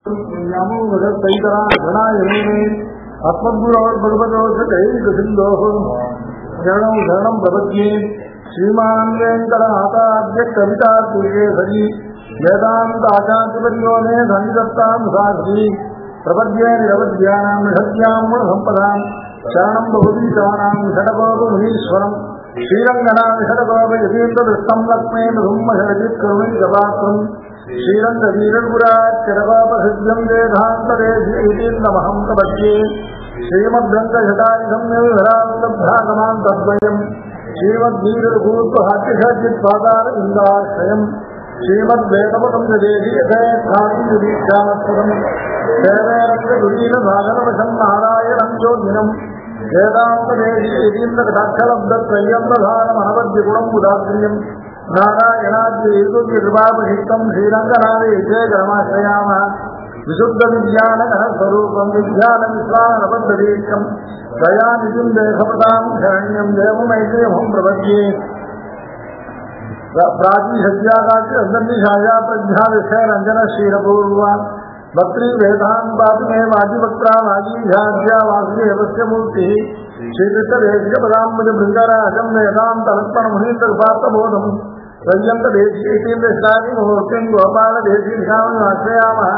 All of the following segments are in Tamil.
शरणं शरणं प्रपद्ये श्रीमान् वेङ्कटनाथाद्य कवितार्तिकेसरी वेदान्ताचार्यपर्यो मे सन्निधत्तां साक्षी प्रपद्ये निरवद्यानां निषद्यां गुणसम्पदां शरणं बहुदीशानां षडगोपमुनीश्वरम् श्रीरङ्गनाथ षडगोप यतीन्द्रदृष्टं लक्ष्मे नृम्मषरजित् करुणैकपात्रम् श्रीरङ्गवीरगुराच्चरगोपहृद्यं वेदान्तदेशीन्द्रमहं प्रपद्ये श्रीमद्ग्रन्थशतायुधम्यविहरान्तभ्रागमान् तद्वयम् श्रीमद्वीरभूत्वहाट्यषाचित्पादारविन्दाश्रयम् श्रीमद्वेदपदं यदेशीयथेत्थानिदीक्षामस्पदम् देवेरङ्गुलीनसागरवशम् नारायणम् जोगिनम् वेदान्तदेशीयतीन्द्रकटाक्षलब्धत्रय्यम्बधारमनवद्यगुणम् उदाग्र्यम् नारायणाद्यैर्गुर्यकृपाभिषिक्तम् श्रीरङ्गनाथेशे गणमाश्रयामः विशुद्धविज्ञानघनस्वरूपम् विज्ञानविश्वानपद्धतीर्थम् दयानिधिम् देशपदाम् शरण्यम् देवमैत्रियमम् प्रपद्ये प्राचीसत्याकाशन्दन्निशाया प्रज्ञाविषय रञ्जन श्रीरपूर्वा वक्त्री वेदान् पातुमे वाजिवक्त्रा वागीझाद्या वासुदेवस्य मूर्तिः श्रीकृष्णदेशिकपदाम्बुज बृङ्गराजम् वेदान्तलक्ष्मणमुनीन्द्रपात्रबोधम् पर्यन्तदेशीयतीन्द्रशालिमूर्तिम् गोपालदेशीशामश्रयामः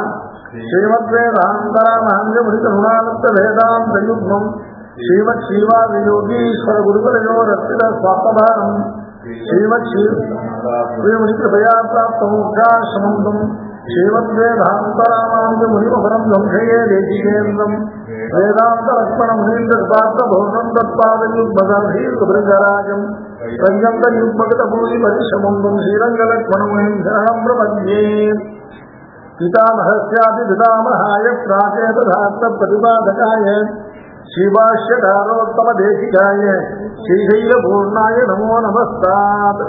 श्रीमद्वेदान्तरामहङ्गमुनिकरुणानन्दवेदान्तयुग्मम् श्रीमत् श्रीवादियोगीश्वरगुरुकुलयो रक्षित स्वात्मभारम् श्रीमत् श्रीमुनिकृपया प्राप्तमोक्षाश्रमन्तम् श्रीमद्वेदान्तरामाङ्गमुनिमफलम् ध्वंसये देशिकेन्द्रम् वेदान्तलक्ष्मणमुनीन्द्रपात्रभोगम् तत्पादयुग्मगर्भीर्भृङ्गराजम् पर्यन्तयुग्मगतभूरिपरिश्रमम् श्रीरङ्गलक्ष्मणमुनिम् शरणम् प्रपद्ये पितामहस्यापि पितामहाय प्राचेतधात्तप्रतिपादकाय श्रीभाष्यकारोत्तमदेशिकाय श्रीशैलपूर्णाय नमो நமஸ்தாத்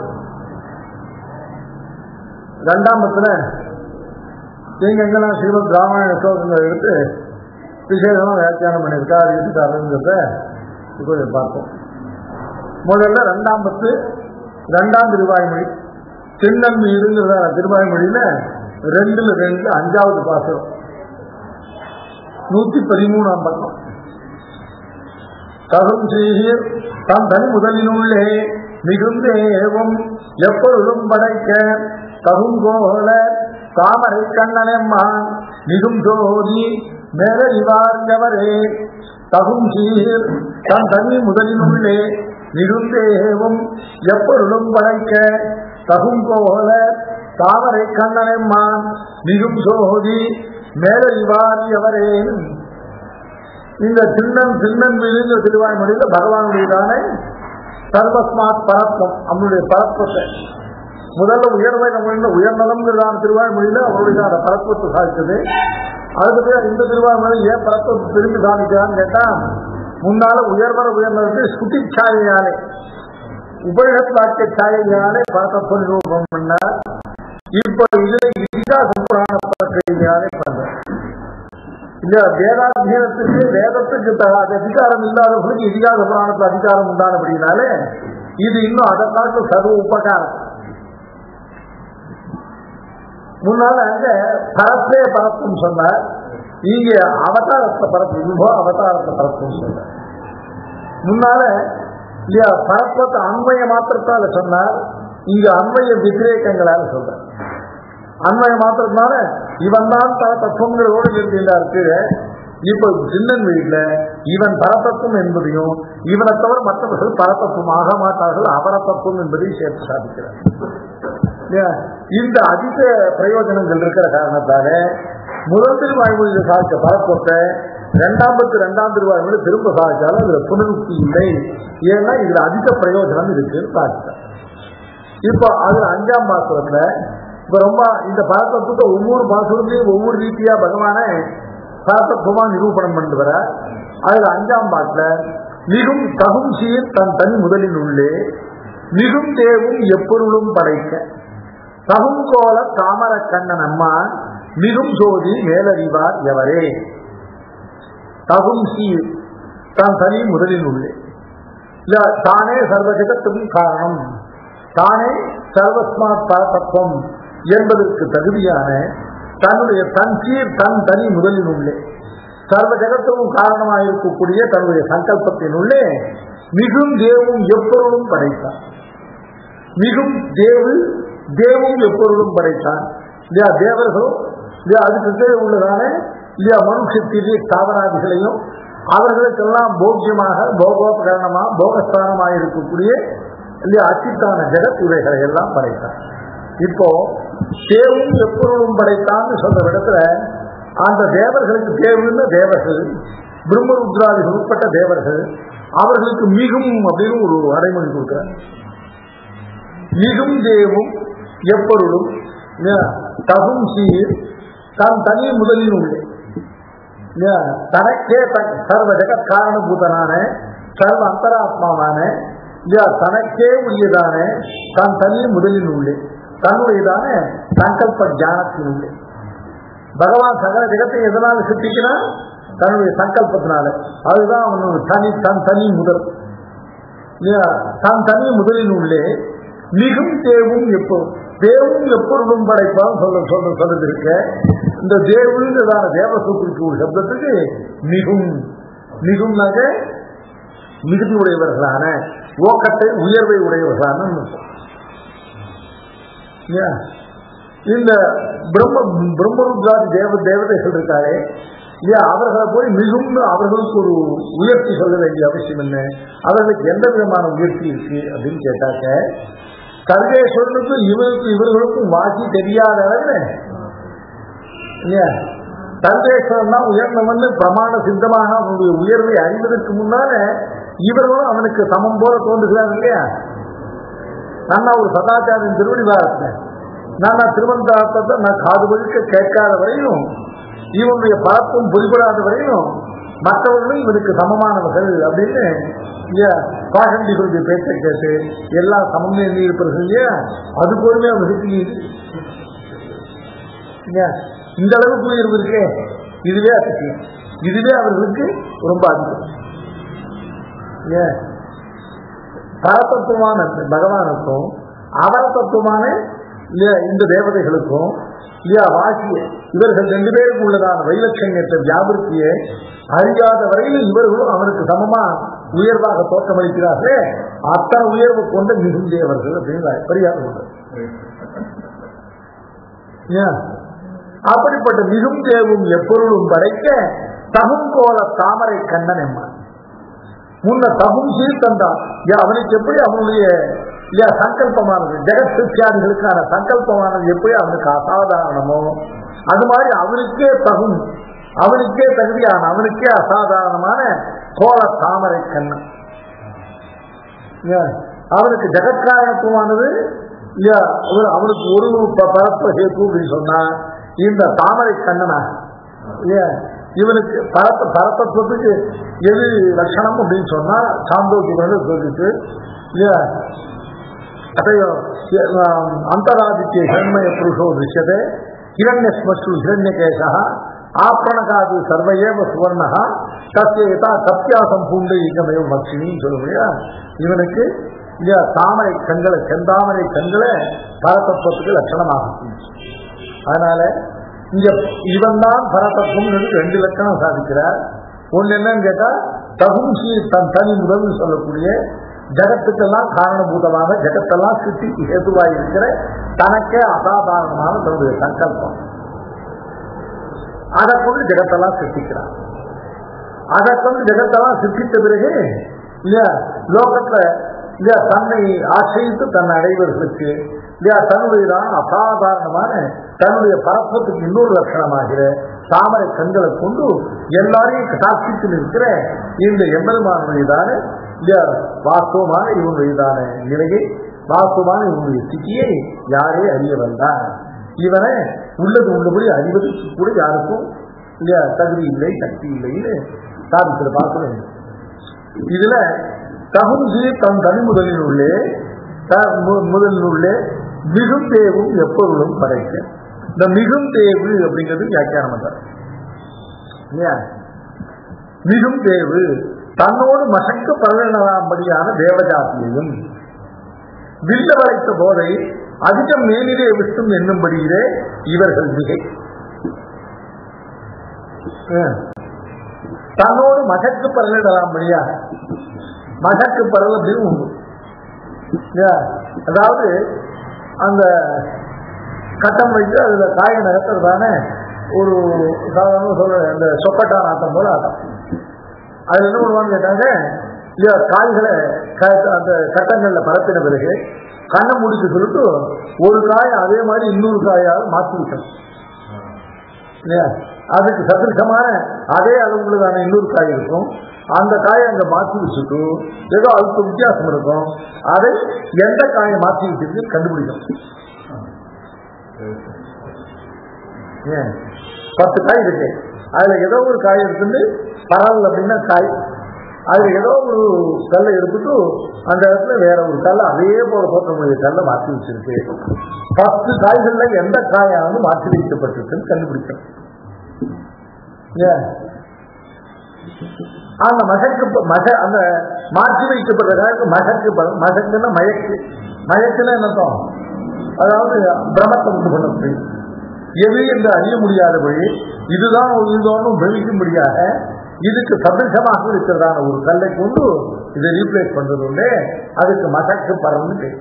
ரெண்டாம் பத்துல நீங்க எங்கெல்லாம் ஸ்ரீமத் ராமாயண ஸ்லோகங்கள் எடுத்து விசேஷமா வியாக்கியானம் பண்ணியிருக்காரு இருக்காருங்கிறத கொஞ்சம் பார்ப்போம் முதல்ல ரெண்டாம் பத்து ரெண்டாம் திருவாய்மொழி சின்னம் மீதுங்கிறத திருவாய்மொழியில ரெண்டுல ரெண்டு அஞ்சாவது பாசனம் நூத்தி பதிமூணாம் பக்கம் தகும் சீர் தம் தனி முதலினுள்ளே மிகுந்தேவும் எப்பொழுதும் படைக்க தகுங்கோல தாமரை கண்ணனம்மான் மிகும் ஜோதி மேலறிவார்ந்தவரே தகும் சீர் தம் தனி முதலினுள்ளே மிகுந்தேவும் எப்பொருளும் படைக்க தகுங்கோல தாமரை கண்ணனம்மான் மிகும் சோதி மேலறிவாரியவரே இந்த சின்னன் சின்னன் மீது திருவாய்மொழியில பகவானுடையதான சர்வஸ்மாத் பரத்வம் அவனுடைய பரத்வத்தை முதல்ல உயர்வை நம்ம உயர்நலம்ங்கிறதான திருவாய்மொழியில அவருடைய பரத்வத்தை சாதித்தது அதுக்கு இந்த திருவாய்மொழி ஏன் பரத்வத்தை திரும்பி சாதிக்கிறான்னு கேட்டா முன்னால உயர்வர உயர்ந்தது ஸ்குட்டி சாயையாலே உபயோக வாக்கிய சாயையாலே பரத்தத்துவ நிரூபம் பண்ணார் இப்ப இது இதிகாச புராணப்பட்டியாலே பண்ற இந்த வேதாத்தியனத்துக்கு வேதத்துக்கு அதிகாரம் இல்லாதவர்களுக்கு இதிகாச புராணத்துல அதிகாரம் உண்டானபடினாலே இது இன்னும் அதை காட்டு சர்வ உபகாரம் முன்னால அங்க பரத்தே பரத்தும் சொன்னார் இங்க அவதாரத்தை பரப்பு விபோ அவதாரத்தை பரப்பும் சொன்னார் முன்னால இல்லையா பரப்பத்தை அண்மைய மாத்திரத்தால சொன்னார் இங்க அண்மைய விதிரேக்கங்களால சொல்றார் அண்மைய மாத்திரத்தினால இவன் தான் பல தத்துவங்களோடு இருக்கின்றார் கீழே இப்ப சின்னன் வீட்டுல இவன் பரதத்துவம் என்பதையும் இவனை தவிர மற்றவர்கள் பரதத்துவம் ஆக மாட்டார்கள் அபரதத்துவம் என்பதையும் சேர்த்து சாதிக்கிறார் இந்த அதிக பிரயோஜனங்கள் இருக்கிற காரணத்தால முதல் திருவாய்மொழியில் சாதித்த பரத்துவத்தை இரண்டாம் பத்து இரண்டாம் திருவாய்மொழி திரும்ப சாதிச்சாலும் அதுல புனருக்தி இல்லை ஏன்னா இதுல அதிக பிரயோஜனம் இருக்குன்னு சாதித்தார் இப்போ அதுல அஞ்சாம் மாசத்துல இப்ப ரொம்ப இந்த பரத்தத்துவத்தை ஒவ்வொரு மாசத்துலயும் ஒவ்வொரு ரீதியா பகவான பரத்தத்துவமா நிரூபணம் பண்ணிட்டு வர அதுல அஞ்சாம் பாட்டுல மிகும் தகும் சீர் தன் தனி முதலில் உள்ளே மிகும் தேவும் எப்பொருளும் படைக்க தகும் கோல தாமர கண்ணன் அம்மா மிகும் சோதி மேலறிவார் எவரே தகும் சீர் தன் தனி முதலில் உள்ளே இல்ல தானே சர்வஜகத்துக்கும் காரணம் தானே சர்வஸ்மாத் பரதத்துவம் என்பதற்கு தகுதியான தன்னுடைய தன் சீர் தன் தனி முதலின் உள்ளே சர்வ ஜகத்துக்கும் காரணமாக இருக்கக்கூடிய தன்னுடைய சங்கல்பத்தின் உள்ளே மிகும் தேவும் எப்பொருளும் படைத்தான் மிகும் தேவு தேவும் எப்பொருளும் படைத்தான் இல்லையா தேவர்களும் இல்லையா அதுக்கு கீழே உள்ளதான இல்லையா மனுஷத்திலே தாவராதிகளையும் அவர்களுக்கெல்லாம் போக்கியமாக போகோபகரணமாக போகஸ்தானமாக இருக்கக்கூடிய இல்லையா அச்சித்தான ஜெகத் இவைகளை எல்லாம் படைத்தான் இப்போ தேவும் எப்பொருளும் படைத்தான்னு சொல்ற இடத்துல அந்த தேவர்களுக்கு தேவுன்னு தேவர்கள் பிரம்மருத்ராதிகள் உட்பட்ட தேவர்கள் அவர்களுக்கு மிகும் அப்படின்னு ஒரு அடைமொழி கொடுக்கிறார் மிகும் தேவும் எப்பொருளும் தகும் சீர் தன் தனி முதலில் உள்ளே தனக்கே தன் சர்வ ஜெகத் காரணபூதனான சர்வ அந்தராத்மாவான தனக்கே உரியதான தன் தனி முதலில் உள்ளே தன்னுடையதான சங்கல்ப ஜானத்தின் உள்ளே பகவான் சகல ஜெகத்தை எதனால சிருஷ்டிக்கிறான் தன்னுடைய சங்கல்பத்தினால அதுதான் அவனோட தனி தன் தனி முதல் தன் தனி முதலின் உள்ளே மிகும் தேவும் எப்போ தேவும் எப்பொருளும் படைப்பான் சொல்ல சொல்ல சொல்றது இருக்க இந்த தேவுங்கிறதான தேவசூத்திற்கு ஒரு சப்தத்துக்கு மிகும் மிகும்னாக்க மிகுதி உடையவர்களான ஓக்கத்தை உயர்வை உடையவர்களான இந்த பிரம்ம பிரம்மருத்ராதி தேவ தேவதைகள் இருக்காளே இல்லையா அவர்களை போய் மிகுந்த அவர்களுக்கு ஒரு உயர்த்தி சொல்ல வேண்டிய அவசியம் என்ன அவர்களுக்கு எந்த விதமான உயர்த்தி இருக்கு அப்படின்னு கேட்டாக்க சர்வேஸ்வரனுக்கும் இவருக்கும் இவர்களுக்கும் வாசி தெரியாத அளவில் இல்லையா சர்வேஸ்வரன் தான் உயர்ந்தவன் பிரமாண சித்தமாக அவனுடைய உயர்வை அறிவதற்கு முன்னால இவர்களும் அவனுக்கு சமம் போல தோன்றுகிறார் இல்லையா நான் ஒரு சதாச்சாரின் திருவடிவாரத்தில் நான் திருவந்தாரத்தை நான் காது வழிக்க கேட்காத வரையிலும் இவனுடைய பரப்பும் புரிபடாத வரையிலும் மற்றவர்களும் இவனுக்கு சமமானவர்கள் அப்படின்னு பாகண்டிகளுடைய பேச்சை கேட்டு எல்லாம் சமமே இருப்பது இல்லையா அது போலுமே அவர்களுக்கு இந்த அளவுக்கு உயர்வு இருக்கே இதுவே அதிசயம் இதுவே அவர்களுக்கு ரொம்ப அதிகம் ஏன் பரதத்துவமான பகவானுக்கும் அவரதத்துவமான இந்த தேவதைகளுக்கும் இல்லையா வாசிய இவர்கள் ரெண்டு பேருக்கு உள்ளதான வைலட்சண்யத்தை வியாபிருத்திய அறியாத வரையில் இவர்களும் அவனுக்கு சமமா உயர்வாக தோற்றமளிக்கிறார்களே அத்தனை உயர்வு கொண்ட மிகுந்தேவர்கள் அப்படின்னு பரிகாரம் உண்டு அப்படிப்பட்ட மிகும் தேவும் எப்பொருளும் படைக்க தகுங்கோல தாமரை கண்ணன் எம்மான் முன்ன தகும் சீர் தந்தான் அவனுக்கு எப்படி அவனுடைய இல்லையா சங்கல்பமானது ஜெகத் சித்தியாதிகளுக்கான சங்கல்பமானது எப்படி அவனுக்கு அசாதாரணமோ அது மாதிரி அவனுக்கே தகும் அவனுக்கே தகுதியான அவனுக்கே அசாதாரணமான கோல தாமரை கண்ணன் அவனுக்கு ஜெகத்காரணத்துவமானது இல்லையா அவனுக்கு ஒரு பரப்ப ஹேத்து அப்படின்னு சொன்னா இந்த தாமரை கண்ணனா இல்லையா இவனுக்கு பரத்த பரத்தத்துவத்துக்கு எது லட்சணம் அப்படின்னு சொன்னா சாந்தோக்கியமாக சொல்லிட்டு இல்லையா அதையோ அந்தராதித்ய ஹிரண்மய புருஷோ திருஷ்யதே ஹிரண்யஸ்மஸ்து ஹிரண்யகேசா ஆப்ரணகாது சர்வையேவ சுவர்ணா தஸ்யதா சத்தியாசம் பூண்டு இங்கமேவ மக்ஷினின்னு சொல்லுவையா இவனுக்கு இல்லையா தாமரை கண்களை செந்தாமரை கண்களை பரதத்துவத்துக்கு லட்சணமாகும் அதனால இங்க இவன் தான் பரதத்துவம் ரெண்டு லட்சணம் சாதிக்கிறார் ஒன்னு என்னன்னு கேட்டா தகும் தன் தனி முதல் சொல்லக்கூடிய ஜகத்துக்கெல்லாம் காரணபூதமாக ஜகத்தெல்லாம் சித்திக்கு ஹேதுவாக இருக்கிற தனக்கே அசாதாரணமான தன்னுடைய சங்கல்பம் அதை கொண்டு ஜெகத்தெல்லாம் சிருஷ்டிக்கிறான் அதை கொண்டு ஜெகத்தெல்லாம் சிருஷ்டித்த பிறகு இல்லையா லோகத்துல இல்லையா தன்னை ஆசிரித்து தன்னை அடைவர்களுக்கு இல்லையா தன்னுடையதான் அசாதாரணமான தன்னுடைய பரப்பத்துக்கு இன்னொரு லட்சணமாகிற தாமரை கண்களை கொண்டு எல்லாரையும் சாட்சித்து நிற்கிற இந்த எம்பெருமானுடையதான இல்லையா வாஸ்தவமான இவனுடையதான நிலையை வாஸ்தவமான இவனுடைய ஸ்திதியை யாரே அறிய வந்தார் இவனை உள்ளது உள்ளபடி அறிவதற்கு கூட யாருக்கும் இல்லையா தகுதி இல்லை சக்தி இல்லைன்னு சாதித்துல பார்க்க வேண்டும் இதுல தகுந்தி தன் தனி முதலில் உள்ளே முதலில் உள்ளே மிகும் தேவும் எப்பொருளும் படைக்க இந்த மிகும் தேவு அப்படிங்கிறது வியாக்கியானம் பண்றார் இல்லையா மிகும் தேவு தன்னோடு மசக்க பலனராம்படியான தேவஜாத்தியையும் வில்ல வளைத்த போதை அதிகம் மேலிலே விட்டும் என்னும்படியிலே இவர்கள் மிகை ம். தன்னோடு மகக்கு பரலிடலாம் முடியா மகக்கு பரல் அப்படின்னு உண்டு இல்லையா? அதாவது அந்த கட்டம் வைத்து அதுல காய நகர்த்துறதானே ஒரு சாதாரண சொல்ற அந்த சொக்கட்டான் ஆட்டம் போல ஆட்டம் அதுல என்ன பண்ணுவான்னு கேட்டாங்க இல்லையா காய்களை க- அந்த கட்டங்கள்ல பரப்பின பிறகு கண்ணை முடிச்சு சொல்லிட்டு ஒரு காய் அதே மாதிரி இன்னொரு காயால் மாற்றி விட்டோம் இல்லையா அதுக்கு சதிருஷமான அதே அளவுகளுக்கான இன்னொரு காய் இருக்கும் அந்த காயை அங்க மாற்றி வச்சுட்டு ஏதோ அதுக்கு வித்தியாசம் இருக்கும் அதை எந்த காயை மாற்றி வச்சிருக்கு கண்டுபிடிக்கும் ஏன் பத்து காய் இருக்கு அதுல ஏதோ ஒரு காய் இருக்குது பரவல் அப்படின்னா காய் அதுல ஏதோ ஒரு கல்லை எடுத்துட்டு அந்த இடத்துல வேற ஒரு கல்லை அதே போல தோற்றமுடைய கல்லை மாற்றி வச்சிருக்கு பத்து காய்கள்ல எந்த காயானது மாற்றி வைக்கப்பட்டிருக்குன்னு கண்டுபிடிக்கணும் ஏன் அந்த மகக்கு ப- மக அந்த மாற்றி வைக்கப்பட்ட காய்க்கு மகக்கு பலம் மகக்குன்னா மயக்கு மயக்குன்னா என்ன அர்த்தம்? அதாவது பிரமத்தை உண்டு பண்ண எது என்று அறிய முடியாதபடி இதுதான் ஒரு இதுதான் பிரமிக்கும்படியாக இதுக்கு சதீசமாக இருக்கிறதான ஒரு கல்லை கொண்டு இதை ரீப்ளேஸ் பண்றது உண்டு அதுக்கு மகக்கு பரம்னு பேர்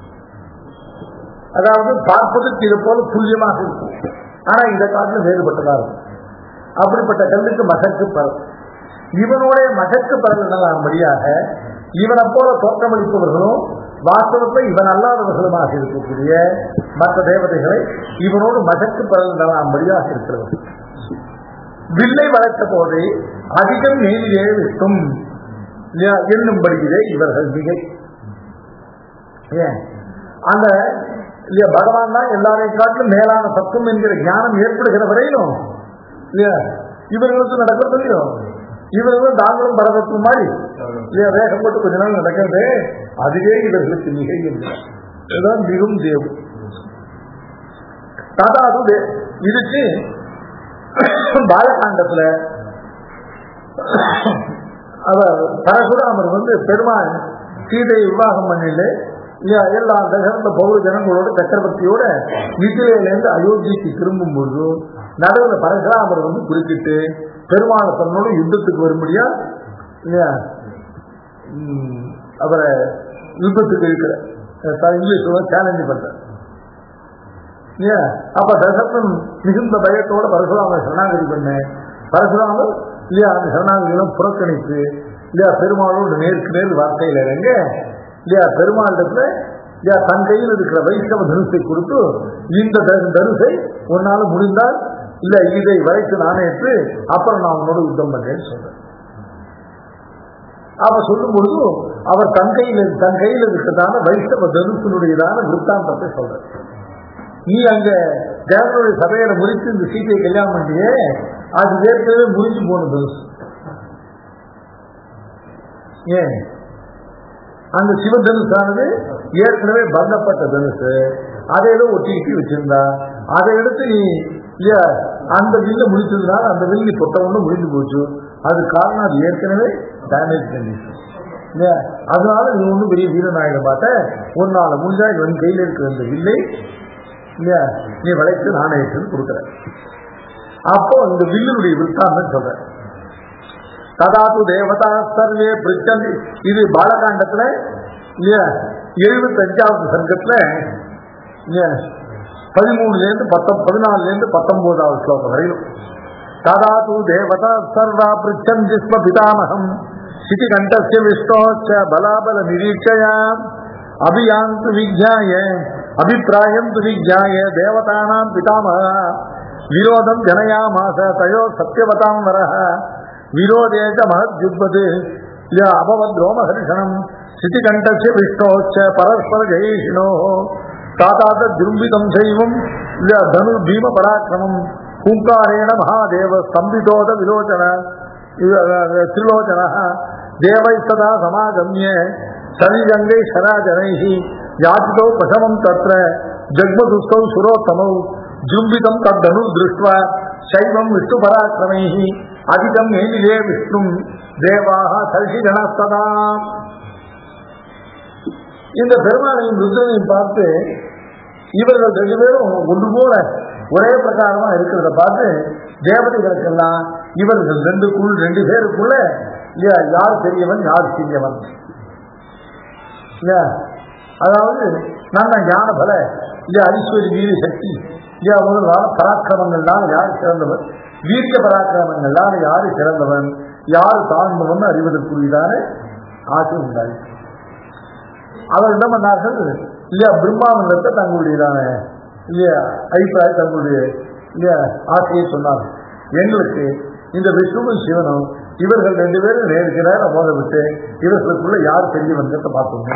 அதாவது பார்ப்பதற்கு இது போல துல்லியமாக இருக்கும் ஆனா இதை காட்டிலும் வேறுபட்டதா இருக்கும் அப்படிப்பட்ட கல்லுக்கு மகக்கு பரம் இவனுடைய மகக்கு பரவலாகும்படியாக இவனை போல தோற்றமளிப்பவர்களும் வாஸ்தவத்தை இவன் அல்லாதவர்களுமாக இருக்கக்கூடிய மற்ற தேவதைகளை இவனோடு மகக்கு பரவலாகும்படியாக இருக்கிறவர்கள் வில்லை வளர்த்த போது அதிகம் மேலிலே விட்டும் என்னும்படியிலே இவர்கள் மிகை ஏன் அந்த இல்லையா பகவான் தான் எல்லாரையும் காட்டிலும் மேலான சத்துவம் என்கிற ஞானம் ஏற்படுகிற வரையிலும் இல்லையா இவர்களுக்கு நடக்கிறது தெரியும் இவர்களும் தாங்களும் பரதத்துவம் மாதிரி இல்லையா வேகம் போட்டு கொஞ்ச நாள் நடக்கிறது அதுவே இவர்களுக்கு மிகை என்கிறார் இதுதான் மிகவும் தேவம் தாதாது தே- இதுக்கு பாலகாண்டத்துல அவர் பரசுராமர் வந்து பெருமாள் சீதையை விவாகம் பண்ணிட்டு இல்லையா எல்லா தகர்ந்த பௌர ஜனங்களோட சக்கரவர்த்தியோட மிதிலையிலேருந்து அயோத்திக்கு திரும்பும் பொழுது நடுவில் பரசுராமர் வந்து குறிப்பிட்டு பெருமாளை தன்னோட யுத்தத்துக்கு வரும்படியா இல்லையா ம், அவரை யுத்தத்துக்கு இருக்கிற இங்கிலீஷ்ல சேலஞ்சு பண்ற இல்லையா அப்ப தசரன் மிகுந்த பயத்தோட பரசுராமர் சரணாகதி பண்ண பரசுராமர் இல்லையா அந்த சரணாகதிகளும் புறக்கணித்து இல்லையா பெருமாளோடு நேருக்கு நேர் வார்த்தையில் இறங்க இல்லையா பெருமாளிடத்துல இல்லையா தன் கையில் இருக்கிற வைஷ்ணவ தனுசை கொடுத்து இந்த த- தனுசை உன்னால முடிந்தால் இல்ல இதை வரைத்து நானேற்று அப்புறம் நான் உன்னோட யுத்தம் பண்றேன்னு சொல்றேன் அவ சொல்லும் பொழுது அவர் தன் கையில் தன் கையில் இருக்கிறதான வைஷ்ணவ தனுசனுடையதான விற்த்தாந்தத்தை சொல்றார் நீ அங்க ஜனங்களுடைய சபையில முடித்து இந்த சீத்தையை கல்யாணம் பண்ணியே அது ஏற்கனவே முடிஞ்சு போன தனுசு ஏன் அந்த சிவ தனுசானது ஏற்கனவே பந்தப்பட்ட தனுசு அதை ஏதோ ஒட்டிக்கிட்டு வச்சிருந்தா அதை எடுத்து நீ இல்லையா அந்த வில்ல முடிச்சதுனால அந்த வில்லி தொட்ட ஒண்ணு முடிஞ்சு போச்சு அது காரணம் அது ஏற்கனவே டேமேஜ் கண்டிஷன் இல்லையா அதனால நீ ஒன்றும் பெரிய வீரநாயகம் பார்த்த ஒரு நாள் முடிஞ்சா இவன் கையில் இருக்கிற இந்த வில்லை இல்லையா நீ வளைத்து நாணயத்துன்னு கொடுக்குற அப்போ இந்த வில்லுடைய விற்த்தாந்தம் சொல்ற ததாத்து தேவதா சர்வே பிரிச்சந்தி இது பாலகாண்டத்துல இல்லையா எழுபத்தஞ்சாவது சங்கத்துல இல்லையா பதிமூணுல இருந்து பத்தொன் பதினாலுல இருந்து பத்தொன்பதாவது ஸ்லோகம் வரையிலும் ததாத்து தேவதா சர்வா பிரிச்சந்தி ஸ்ம பிதாமகம் சிதிகண்டஸ்ய விஷ்ணோச்ச பலாபல நிரீட்சயா அபியாந்து விஜ்ஞாய அபிப்பிராயம் விஜ்ஞாய தேவதானாம் பிதாமக விரோதம் ஜனயாமாச தயோ சத்தியவதாம் வரஹ விரோதேஜ மகத்யுப்பது ய அபவத் ரோமஹர்ஷனம் சிதிகண்டஸ்ய விஷ்ணோச்ச பரஸ்பர ஜெயிஷினோ தாத்தாத ஜும்பிதம் செய்வம் ய தனு பீம பராக்கிரமம் ஹூங்காரேண மகாதேவ ஸ்தம்பிதோத விலோச்சன திரிலோச்சன தேவை சதா சமாகமிய சனிகங்கை சராஜனை யாச்சிதோ பசமம் தத்ர ஜக்மதுஸ்தௌ சுரோத்தமௌ ஜும்பிதம் தத்தனு திருஷ்டுவா சைவம் விஷ்ணு பராக்கிரமை அதிகம் மேலிலே விஷ்ணும் தேவாக சர்ஷிகணஸ்ததா இந்த பெருமாளையும் ருத்ரனையும் பார்த்து இவர்கள் ரெண்டு பேரும் ஒன்று போல ஒரே பிரகாரமா இருக்கிறத பார்த்து தேவதைகளுக்கெல்லாம் இவர்கள் ரெண்டுக்குள் ரெண்டு பேருக்குள்ள இல்லையா யார் பெரியவன் யார் சிறியவன் இல்லையா அதாவது நல்ல ஞான பல இல்லையா ஐஸ்வர்ய வீர சக்தி இல்லையா முதலான பராக்கிரமங்கள்லாம் யார் சிறந்தவன் வீரிய பராக்கிரமங்கள்லாம் யாரு சிறந்தவன் யார் தாழ்ந்தவன் அறிவதற்குரியதான ஆசை உண்டாய் அவர் என்ன பண்ணார்கள் இல்லையா பிரம்மாவிடத்தை தங்களுடையதான இல்லையா அபிப்பிராயம் தங்களுடைய இல்லையா ஆசையை சொன்னார் எங்களுக்கு இந்த விஷ்ணுவும் சிவனும் இவர்கள் ரெண்டு பேரும் நேருக்கு நேரம் போத விட்டு இவர்களுக்குள்ள யார் பெரியவன்கிறத பார்த்தோம்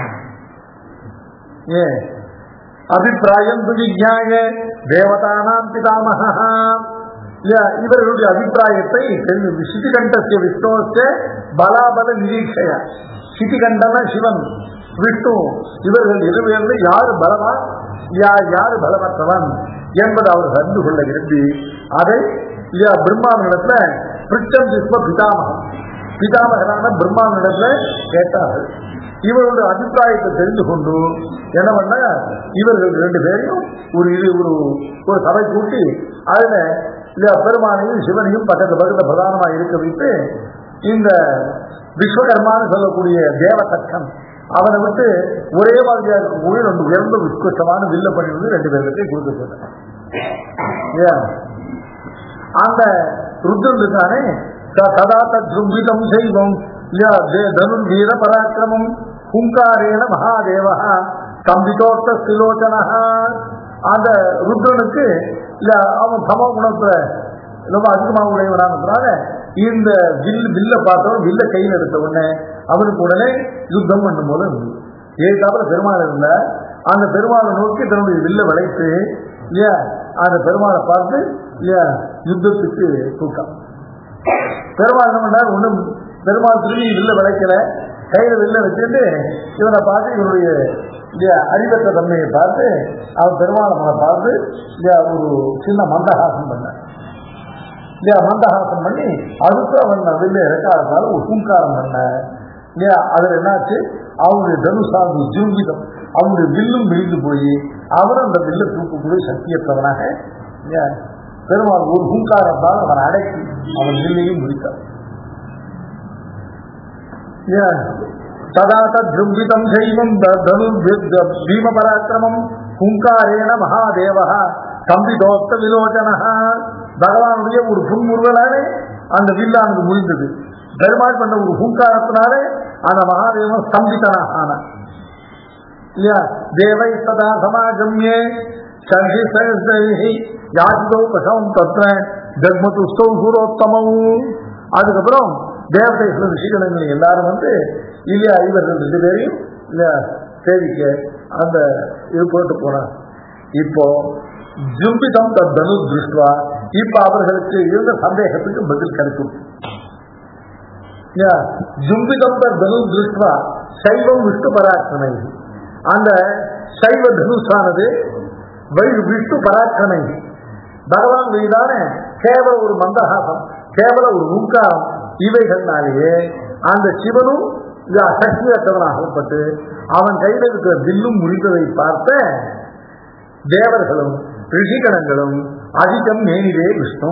ஏன் அபிப்பிராயம் துவிஜாய தேவதானாம் பிதாமகா இல்லையா இவர்களுடைய அபிப்பிராயத்தை சிதிகண்டசிய விஷ்ணுவத்தை பலாபல நிரீட்சைய சிதிகண்டன சிவன் விஷ்ணு இவர்கள் இருவேறு யார் பலவான் யார் யார் பலமற்றவன் என்பதை அவர் அறிந்து கொள்ள விரும்பி அதை இல்லையா பிரம்மாவினிடத்துல பிரிட்டம் விஸ்வ பிதாமகம் பிதாமகனான பிரம்மாவினிடத்துல கேட்டார்கள் இவருடைய அபிப்பிராயத்தை தெரிந்து கொண்டு என்ன பண்ண இவர்கள் ரெண்டு பேரையும் ஒரு இது ஒரு ஒரு சபை கூட்டி அதுல இல்லையா பெருமானையும் சிவனையும் பக்கத்து பக்கத்துல பிரதானமா இருக்க வைத்து இந்த விஸ்வகர்மான்னு சொல்லக்கூடிய தேவதக்கன் அவனை விட்டு ஒரே மாதிரியா இருக்கக்கூடிய ரெண்டு உயர்ந்த உத்கிருஷ்டமான வில்ல பண்ணி வந்து ரெண்டு பேருக்கு கொடுக்க சொன்னான் ஏன்? அந்த ருத்ரன் இருக்கானே சதா தத்ரும்பிதம் செய்வம் இல்லையா தனுர் வீர பராக்கிரமம் ஹுங்காரேன மகாதேவா கம்பிதோர்த்த சிலோச்சனா அந்த ருத்ரனுக்கு இல்ல அவன் சம குணத்துல ரொம்ப அதிகமாக உடையவனாக இந்த வில் வில்ல பார்த்தவன் வில்ல கையில் எடுத்த உடனே அவனுக்கு உடனே யுத்தம் பண்ணும் போல இருந்தது ஏற்காப்புல பெருமாள் இருந்த அந்த பெருமாளை நோக்கி தன்னுடைய வில்ல வளைத்து இல்லையா அந்த பெருமாளை பார்த்து இல்லையா யுத்தத்துக்கு கூட்டம் பெருமாள் என்ன பண்ணார் ஒண்ணும் பெருமாள் திரும்பி வில்ல விளைக்கல கையில வில்ல வச்சுட்டு இவனை பார்த்து இவனுடைய இல்லையா அறிவற்ற தன்மையை பார்த்து அவன் பெருமாளை அவனை பார்த்து இல்லையா ஒரு சின்ன மந்தஹாசம் பண்ண இல்லையா மந்தஹாசம் பண்ணி அதுக்கு அவன் வில்ல இறக்காததால ஒரு பூங்காரம் பண்ண இல்லையா அதுல என்னாச்சு அவனுடைய தனுசார்ந்த ஜீவிதம் அவனுடைய வில்லும் விழுந்து போய் அவனும் அந்த வில்ல தூக்கக்கூடிய சக்தியற்றவனாக இல்லையா பெருமாள் ஒரு பூங்காரத்தால் அவன் அடக்கி அவன் வில்லையும் முடித்தார் ஏன்? ததா தத்ரும்பிதம் செய்வம் தனு பீம பராக்கிரமம் ஹுங்காரேன மகாதேவா கம்பிதோத்த விலோச்சன பகவானுடைய ஒரு புன்முறுவலாலே அந்த வில்லானது முடிந்தது பெருமாள் பண்ண ஒரு ஹுங்காரத்தினாலே அந்த மகாதேவன் ஸ்தம்பித்தனாக ஆனான் இல்லையா தேவை சதா சமாகம்யே சர்ஹி சகஸ்ரஹி யாச்சிதோ பசவம் தத்ர ஜக்மதுஸ்தௌ சூரோத்தமம் அதுக்கப்புறம் தேவதைகள் ரிஷிகணங்கள் எல்லாரும் வந்து இல்லையா இவர்கள் ரெண்டு பேரையும் இல்லையா சேவிக்க அந்த இது போட்டு போனார் இப்போ ஜும்பிதம் தனு திருஷ்டுவா இப்ப அவர்களுக்கு இருந்த சந்தேகத்துக்கு பதில் கிடைக்கும் இல்லையா ஜும்பிதம் தனு திருஷ்டுவா சைவம் விஷ்ணு பராக்கிரமை அந்த சைவ தனுஷானது வை- விஷ்ணு பராக்கிரமை பகவான் மீதான கேவல ஒரு மந்தஹாசம் கேவல ஒரு உங்காரம் இவைகள்னாலேயே அந்த சிவனும் சக்தியற்றவனாகப்பட்டு அவன் கையில் இருக்கிற வில்லும் முடிந்ததை பார்த்த தேவர்களும் ரிஷிகணங்களும் அதிகம் நேனிலே விஷ்ணு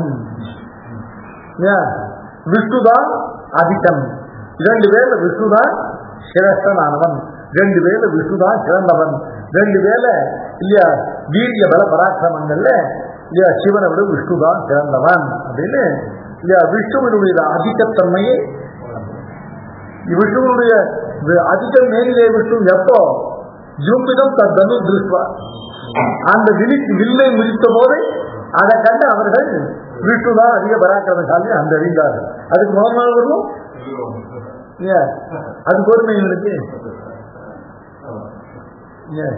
விஷ்ணுதான் அதிகம் இரண்டு பேர்ல விஷ்ணுதான் சிரேஷ்டனானவன் ரெண்டு பேர்ல விஷ்ணுதான் சிறந்தவன் ரெண்டு பேர்ல இல்லையா வீரிய பல பராக்கிரமங்கள்ல இல்லையா சிவனை விட விஷ்ணுதான் சிறந்தவன் அப்படின்னு இல்லையா விஷ்ணுவினுடைய அதிகத்தன்மையை விஷ்ணுவனுடைய அதிகம் மேலிலே விஷ்ணு எப்போ ஜூம்பிதம் தனு திருஷ்வா அந்த விழி வில்லை முடித்த போது அதை கண்டு அவர்கள் விஷ்ணு தான் அதிக பராக்கிரமசாலி அந்த அறிந்தார்கள் அதுக்கு முதல் நாள் வரும் ஏன்? அது பொறுமை இவனுக்கு ஏன்?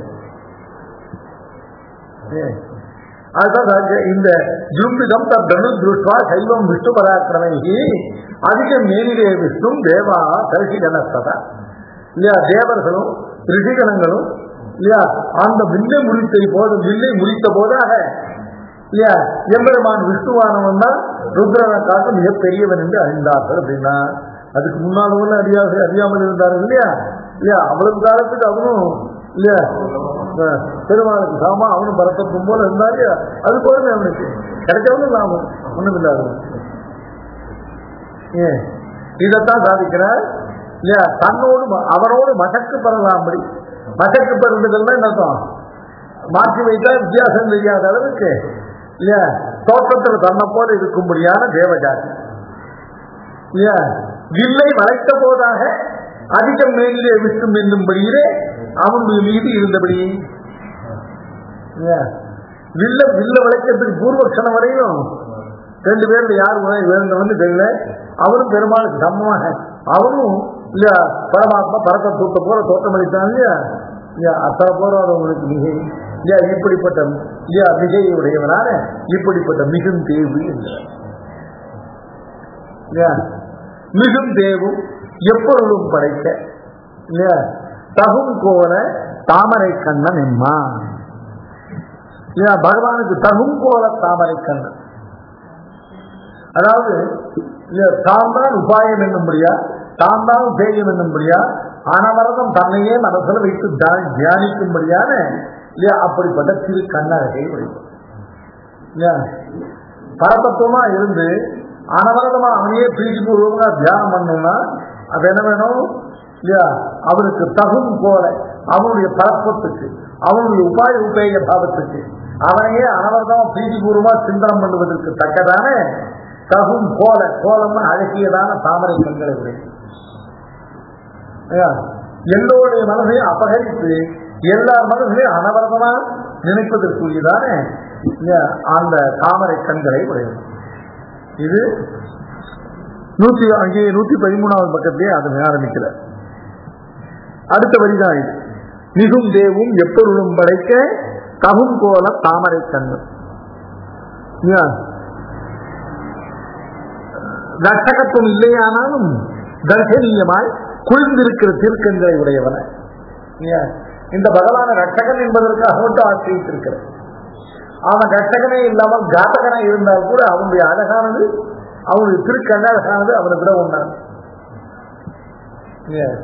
ஏன்? அதுதான் ராஜ- இந்த ஜூம்பிதம் தனு திருஷ்வா சைவம் விஷ்ணு பராக்கிரமை அதிக மேலிலே விஷ்ணு தேவா கரிசிகனஸ்ததா இல்லையா தேவர்களும் ரிஷிகணங்களும் இல்லையா அந்த வில்லை முடித்த போது வில்லை முடித்த போதாக இல்லையா எம்பெருமான் விஷ்ணுவானவன் தான் ருத்ரனை காட்டு மிகப்பெரியவன் என்று அறிந்தார்கள் அப்படின்னா அதுக்கு முன்னால் உள்ள அறியாது அறியாமல் இருந்தார்கள் இல்லையா இல்லையா அவ்வளவு காலத்துக்கு அவனும் இல்லையா அஹ், பெருமாளுக்கு சாமா அவனும் பரத்தப்பும் போல இருந்தா இல்லையா அது போதுமே அவனுக்கு கிடைச்சவனும் நாம ஒண்ணும் இல்லாதவன் ஏன் இதைத்தான் சாதிக்கிறார் இல்லையா தன்னோடு ம- அவரோடு மசக்கு பெறலாம்படி மசக்கு பெறுவதுன்னா என்ன அர்த்தம் மாற்றி வைத்தா வித்தியாசம் தெரியாத அளவுக்கு இல்லையா தோற்றத்தில் தன்னை போல இருக்கும்படியான தேவஜாதி இல்லையா வில்லை வளைத்த போதாக அதிகம் மேலே விட்டும் என்னும்படியிலே அவனுடைய மீது இருந்தபடி இல்லையா வில்ல வில்ல வளைக்கிறதுக்கு பூர்வக்ஷணம் வரையும் ரெண்டு பேர்ல யார் வேணும்னு தெரியல அவரும் பெருமாளுக்கு சமமாக அவரும் இல்லையா பரமாத்மா பரத்த தூத்த போல தோற்றமளித்தான் இல்லையா இல்லையா அத்தனை போறாதவங்களுக்கு மிகை இல்லையா இப்படிப்பட்ட இல்லையா மிகையை உடையவனான இப்படிப்பட்ட மிகும் தேவு என்கிறார் இல்லையா மிகும் தேவும் எப்பொருளும் படைக்க இல்லையா தகும் கோல தாமரை கண்ணன் எம்மா இல்லையா பகவானுக்கு தகும் கோல தாமரை கண்ணன் அதாவது இல்ல தாம் தான் உபாயம் என்னும்படியா தாம் தான் உபேயம் என்னும்படியா அனவரதம் தன்னையே மனசுல வைத்து தியா- தியானிக்கும்படியான இல்லையா அப்படிப்பட்ட திரு கண்ணழகை வழிபடும் இல்லையா பரதத்துவமா இருந்து அனவரதமா அவனையே பிரீதி பூர்வமா தியானம் பண்ணணும்னா அது என்ன வேணும் இல்லையா அவனுக்கு தகும் போல அவனுடைய பரப்பத்துக்கு அவனுடைய உபாய உபேய பாவத்துக்கு அவனையே அனவரதமா பிரீதி பூர்வமா சிந்தனம் பண்ணுவதற்கு தக்கதான தகும் போல கோலம்னு அழகியதான தாமரை கண்களை உடையது ஐயா, எல்லோருடைய மனதையும் அபகரித்து எல்லா மனதிலையும் அனவரதமா நினைப்பதற்குரியதான இல்லையா, அந்த தாமரை கண்களை உடையது இது நூத்தி அங்கே நூத்தி பதிமூணாவது பக்கத்திலே அது ஆரம்பிக்கல அடுத்த வரிதான் இது மிகும் தேவும் எப்பொருளும் படைக்க தகும் கோல தாமரை கண்ணு இல்லையா? ரட்சகத்துவம் இல்லையானாலும் தர்சனீயமாய் குளிர்ந்திருக்கிற திருக்கண்களை உடையவன இல்லையா? இந்த பகவான ரட்சகன் என்பதற்காக மட்டும் ஆசிரியத்திருக்கிறார் அவன் ரட்சகனே இல்லாமல் காத்தகனா இருந்தால் கூட அவனுடைய அழகானது அவனுடைய திருக்கண் அழகானது அவனுக்கு விட உண்டாது இல்லையா?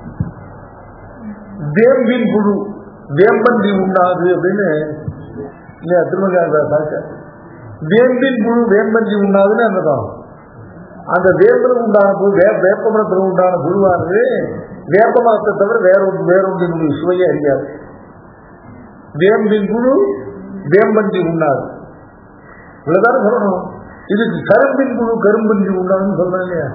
வேம்பின் புழு வேம்பன்றி உண்டாது அப்படின்னு இல்லையா திருமண வேம்பின் புழு வேம்பன்றி உண்டாதுன்னு அர்த்தம் அந்த வேப்பில் உண்டான புழு வே வேப்பமரத்தில் உண்டான புழுவானது வேப்பமரத்தை தவிர வேற வேறொன்றினுடைய சுவையை அறியாது வேம்பின் புழு வேம்பன்றி உண்டாது இவ்வளவுதானே சொல்லணும் இதுக்கு கரும்பின் புழு கரும்பன்றி உண்டாதுன்னு சொல்றேன் இல்லையா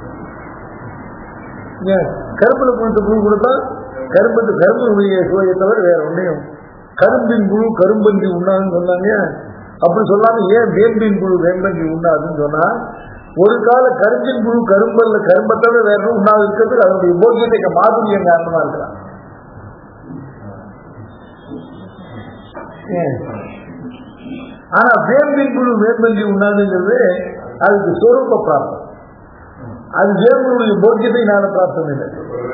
ஏன், கரும்புல கொடுத்த புழு கொடுத்தா கரும்பு கரும்புடைய சுவையை தவிர வேற ஒன்றையும் கரும்பின் புழு கரும்பன்றி உண்ணாதுன்னு சொன்னாங்க அப்படி சொல்லாம ஏன் வேம்பின் புழு வேம்பன்றி உண்ணாதுன்னு சொன்னா ஒரு கால கரும்பின் புழு கரும்பல்ல கரும்பை தவிர வேற ஒன்றும் உண்ணாது இருக்கிறது அதனுடைய போக்கியத்தை மாதுரியம் காரணமா இருக்கலாம் ஏன்? ஆனா வேம்பின் புழு வேம்பன்றி உண்ணாதுங்கிறது அதுக்கு சொரூப பிராப்தம் அது வேம்புடைய போக்கியத்தை நான பிராப்தம் இல்லை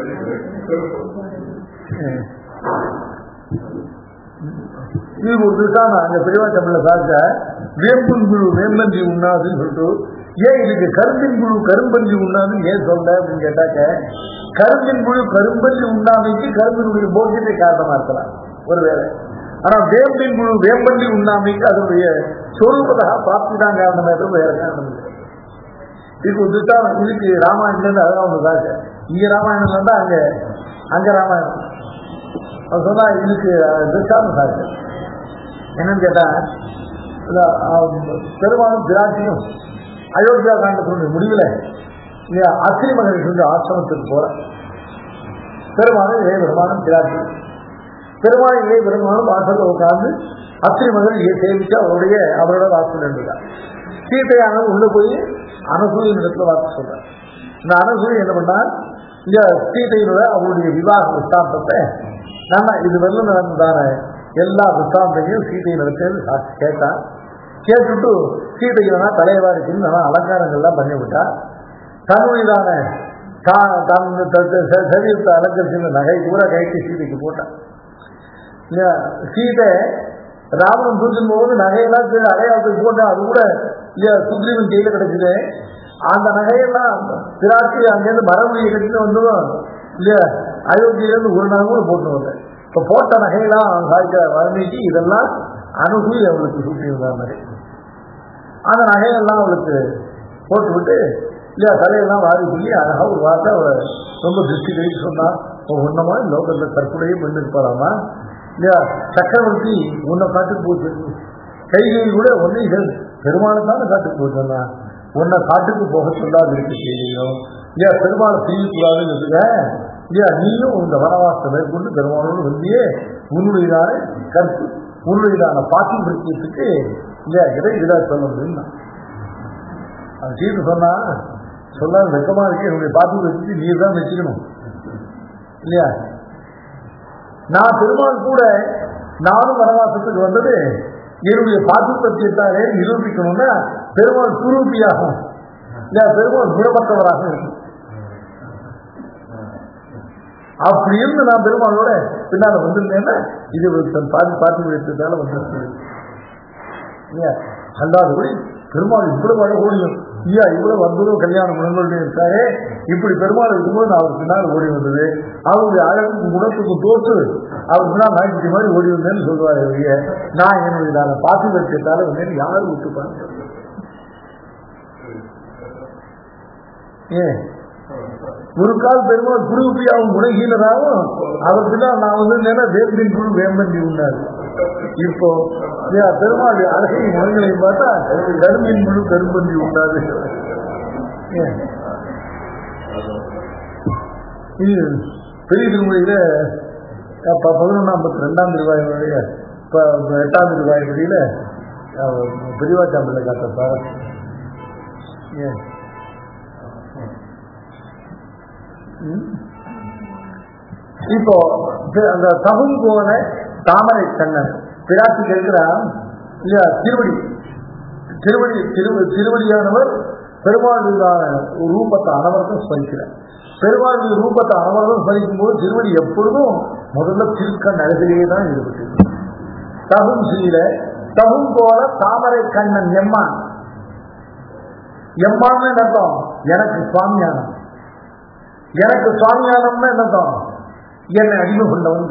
இது ஒரு திட்டம் அங்க பெரியவா தமிழ்ல சார்ந்த வேம்பின் குழு வேம்பன்றி உண்ணாதுன்னு சொல்லிட்டு ஏன் இதுக்கு கரும்பின் குழு கரும்பன்றி உண்ணாதுன்னு ஏன் சொல்ல அப்படின்னு கேட்டாக்க கரும்பின் குழு கரும்பன்றி உண்ணாமைக்கு கரும்பினுடைய போக்கியத்தை காரணமா இருக்கலாம் ஒருவேளை ஆனா வேம்பின் குழு வேம்பன்றி உண்ணாமைக்கு அதனுடைய சொரூபதாக பிராப்தி தான் காரணமே தவிர வேற காரணம் இல்லை இதுக்கு ஒரு திட்டம் இதுக்கு ராமாயணத்துல அதான் ஒன்று சார் இங்க ராமாயணம் வந்தா அங்க அங்க ராமாயணம் அவர் சொன்னா இதுக்கு திருஷ்டாந்தம் சார் என்னன்னு கேட்டா இல்ல, ஆஹ், பெருமாளும் பிராட்டியும் அயோத்தியா காண்டத்தினுடைய முடிவுல இல்லையா அத்திரி மகனுக்கு வந்து ஆசிரமத்துக்கு போற பெருமாளும் இளைய பெருமானும் பிராட்டி பெருமாள் இளைய பெருமானும் வாசல்ல உட்கார்ந்து அத்திரி மகன் சேவிச்சு அவருடைய அவரோட வாசல் நின்றுட்டார் சீதையானவர் உள்ள போய் அனசூயின் இடத்துல வார்த்தை சொல்றார் இந்த அனசூரி என்ன பண்ணா இந்த சீதையினோட அவருடைய விவாக விஸ்தாந்தத்தை நம்ம இது வெள்ளம் நடந்ததான எல்லா விஸ்தாந்தையும் சீதையின் இடத்தில் கேட்டான் கேட்டுட்டு சீதையினா தலைவாரிக்கு நல்லா அலங்காரங்கள்லாம் பண்ணி விட்டா தன்னுடையதான தான் தன் சரீரத்தை அலங்கரிச்சிருந்த நகை கூட கைக்கு சீதைக்கு போட்டான் இல்லையா? சீதை ராவணன் தூக்கும் போது நகையெல்லாம் சரி அடையாளத்துக்கு போட்டு அது கூட இல்லையா சுக்ரீவன் கையில கிடைச்சது அந்த நகையெல்லாம் பிராட்டி அங்கேருந்து மரபுரியை கட்டிட்டு வந்ததும் இல்லையா அயோத்தியிலேருந்து ஒரு நாள் கூட போட்டு வந்தேன் இப்போ போட்ட நகையெல்லாம் சாய்க்க வர்ணிக்கு இதெல்லாம் அனுகூலி அவளுக்கு சூட்டியிருந்தா மாதிரி அந்த நகையெல்லாம் அவளுக்கு போட்டு விட்டு இல்லையா தலையெல்லாம் வாரி சொல்லி அழகா ஒரு வார்த்தை அவ ரொம்ப திருஷ்டி கழிச்சு சொன்னா ஒன்னமா லோகத்தில் கற்புடைய பெண் இருப்பாராமா இல்லையா சக்கரவர்த்தி உன்னை காட்டுக்கு போச்சு கைகையில் கூட ஒன்னே பெருமாளை தானே காட்டுக்கு போக சொன்னா உன்னை காட்டுக்கு போக சொல்லாது இருக்கு செய்தியும் இல்லையா பெருமாளை செய்யக்கூடாதுன்னு இருக்குங்க இல்லையா நீயும் இந்த வனவாசத்தை மேற்கொண்டு பெருமாளோடு வந்தியே உன்னுடையதான கருத்து உன்னுடையதான பாட்டி பிரிச்சத்துக்கு இல்லையா இதை இதாக சொல்ல முடியும் அது செய்து சொன்னா சொல்லாத வெக்கமா இருக்கு என்னுடைய பாட்டி வச்சு நீ தான் வச்சுக்கணும் இல்லையா நான் பெருமாள் கூட நானும் வனவாசத்துக்கு வந்தது என்னுடைய பாத்திரத்திற்காக நிரூபிக்கணும்னா பெருமாள் சுரூபியாகும் இல்லையா பெருமாள் குணமற்றவராக இருக்கும் அப்படி இருந்து நான் பெருமாளோட பின்னால வந்திருந்தேன்னா இது ஒரு தன் பாதி பாத்தி விடுத்ததால வந்திருக்கிறது அல்லாதபடி பெருமாள் இவ்வளவு அழகோடியும் ஐயா இவ்வளவு வந்துடும் கல்யாணம் முன்னோடு இருக்காரு இப்படி பெருமாள் இருக்கும்போது நான் அவர் பின்னால் ஓடி வந்தது அவருடைய அழகுக்கு குணத்துக்கு தோற்று அவர் பின்னால் நாய்க்குட்டி மாதிரி ஓடி வந்தேன்னு சொல்லுவாரு ஐயா நான் என்னுடைய நான் பாத்தி வச்சதால வந்தேன்னு யாரும் விட்டுப்பாங்க ஏன் ஒரு கால் பெருமாள் குருப்பியாவும் குணஹீனராகவும் அவர் பின்னால் நான் வந்து நேரா வேம்பின் குழு வேம்பந்தி உண்டாரு இப்போ பெருமாள் அழகையும் குணங்களையும் பார்த்தா கரும்பின் முழு கரும்பந்தி உண்டாது இது பெரிய திருமொழியில பதினொன்றாம் பத்து ரெண்டாம் திருவாயினுடைய எட்டாம் திருவாய் வழியில பெரியவாச்சாம்பிள்ள காட்டப்பா ஏன் இப்போ அந்த தகும் போன தாமரை கண்ணன் பிராட்டி கேட்கிறான் இல்லையா திருவடி திருவடி திரு திருவடியானவர் பெருமாளுதான ரூபத்தை அனவரதம் ஸ்மரிக்கிறார் பெருமாளுடைய ரூபத்தை அனவரதம் ஸ்மரிக்கும் போது திருவடி எப்பொழுதும் முதல்ல திருக்கண் அழகிலேயே தான் ஈடுபட்டு தகும் சீல தகும் போல தாமரை கண்ணன் எம்மான் எம்மான்னு என்னத்தம் எனக்கு சுவாமியானம் எனக்கு சுவாமியானம்னு என்னத்தம் என்னை அடிமை கொண்டவன்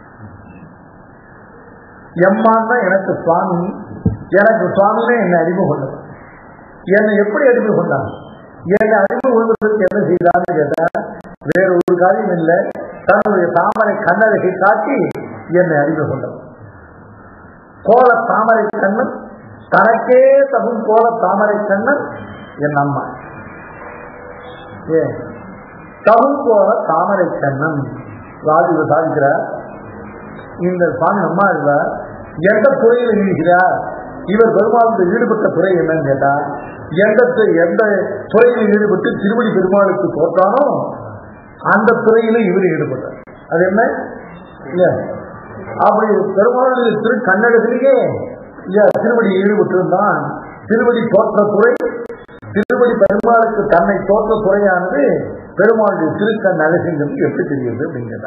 எம்மான் எனக்கு சுவாமி எனக்கு சுவாமினே என்னை அடிமை கொண்டவன் என்னை எப்படி அடிமை கொண்டான் என்னை அடிமை கொள்வதற்கு என்ன செய்தான்னு கேட்டேன் வேற ஒரு காரியம் இல்லை தன்னுடைய தாமரை கண்ணழகை காட்டி என்னை அடிமை கொண்டவன் கோல தாமரை கண்ணன் தனக்கே தகும் கோல தாமரை கண்ணன் என் அம்மா ஏ தகும் கோல தாமரை கண்ணன் ராஜுவை சாதிக்கிறார் இந்த சுவாமி அம்மா இல்ல எந்த துறையில் இருக்கிறார் இவர் பெருமாளுக்கு ஈடுபட்ட துறை என்னன்னு கேட்டா எந்த எந்த துறையில் ஈடுபட்டு திருவடி பெருமாளுக்கு தோற்றானோ அந்த துறையில இவர் ஈடுபட்டார் அது என்ன இல்ல அப்படி பெருமாளுடைய திரு கண்ணகத்திலேயே இல்ல திருவடி ஈடுபட்டிருந்தான் திருவடி தோற்ற துறை திருவடி பெருமாளுக்கு தன்னை தோற்ற துறையானது பெருமாளுடைய திருக்கண் அழகுங்கிறது எப்படி தெரியுது அப்படிங்கிறத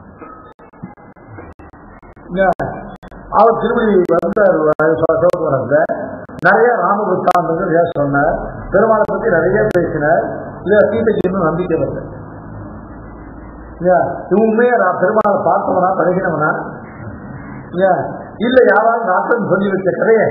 அவர் திருவடி வந்த நிறைய ராமபுத்தாந்தங்கள் ஏன் சொன்னார் பெருமாளை பத்தி நிறைய பேசினார் இல்ல சீதைக்கு இன்னும் நம்பிக்கை வரல உண்மையா நான் பெருமாளை பார்த்தவனா பழகினவனா இல்ல யாராவது நாட்டம் சொல்லி வச்ச கதையை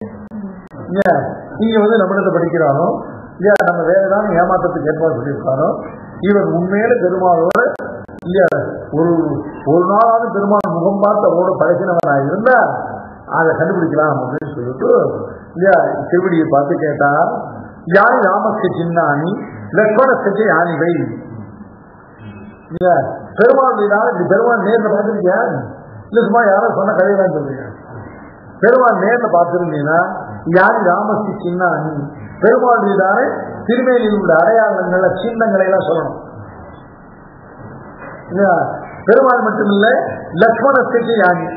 நீங்க வந்து நம்மளிடத்தை படிக்கிறானோ இல்லையா நம்ம வேற ஏதாவது ஏமாற்றத்துக்கு ஏற்பாடு பண்ணியிருக்கானோ இவர் உண்மையில பெருமாளோட இல்லையா ஒரு ஒரு நாளாவது பெருமாள் முகம் பார்த்து அவரோட பழகினவனா இருந்தா அதை கண்டுபிடிக்கலாம் அப்படின்னு சொல்லிட்டு இல்லையா திருவடியை பார்த்து கேட்டா யானி ராமஸ்க சின்னானி லக்ஷ்மணஸ்கே யானிவை இல்லையா பெருமாள் மீதான இப்படி பெருமாள் நேரில் பார்த்துருக்கியா இல்ல சும்மா யாரும் சொன்ன கதையெல்லாம் சொல்றீங்க பெருமாள் நேரில் பார்த்துருந்தீங்கன்னா யானி ராமஸ்கி சின்னானி பெருமாள் மீதான திருமேனியில் உள்ள அடையாளங்களை சின்னங்களை எல்லாம் சொல்லணும் பெருமாள் மட்டுமில்ல லக்ஷ்மணத்துக்கு யானி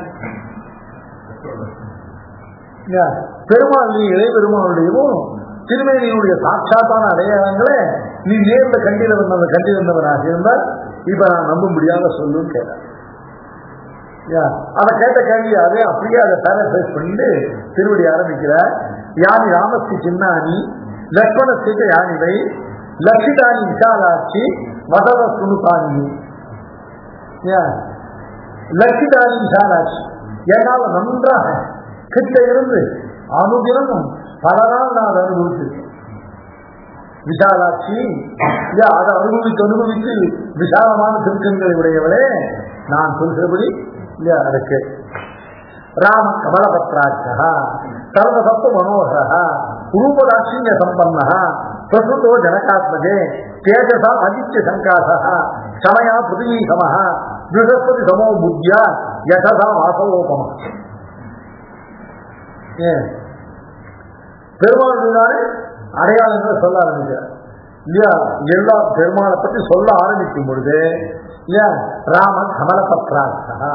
பெருமாள் இளைய பெருமாளுடையவும் திருமேனியினுடைய சாட்சாத்தான அடையாளங்களை நீ நேர்ல கண்டில வந்தவ கண்டி வந்தவனாக இருந்தால் இப்ப நான் நம்பும்படியாக சொல்லுன்னு கேட்டேன் அதை கேட்ட கேள்வி அதே அப்படியே அதை பேரசைஸ் பண்ணிட்டு திருவடி ஆரம்பிக்கிற யானி ராமஸ்தி சின்னானி லக்ஷ்மணஸ்திக யானிவை லட்சிதானி விஷாலாட்சி வசவ சுனுதானி லட்சிதானி விஷாலாட்சி என்னால் நன்றாக கிட்ட இருந்து அனுதினமும் பல நாள் நான் அனுபவிச்சிருக்கேன் விஷாலாட்சி இல்லையா அதை அனுபவித்து அனுபவித்து விசாலமான திருக்கண்களை உடையவளே நான் சொல்கிறபடி இல்லையா அதுக்கு ராம கமலபத்ராட்சா சர்வசப்த மனோகர ரூபதாட்சிய சம்பன்ன பிரசுதோ ஜனகாத்மஜே தேஜசா ஆதித்ய சங்காச சமயா பிருத்திவி சம பிருகஸ்பதி சமோ புத்தியா யசதா வாசவோபம ஏன் பெருமாளுடைய அடையாளங்களை சொல்ல ஆரம்பிக்கிறார் இல்லையா எல்லா பெருமாளை பற்றி சொல்ல ஆரம்பிக்கும் பொழுது இல்லையா ராம கமலபத்ராட்சா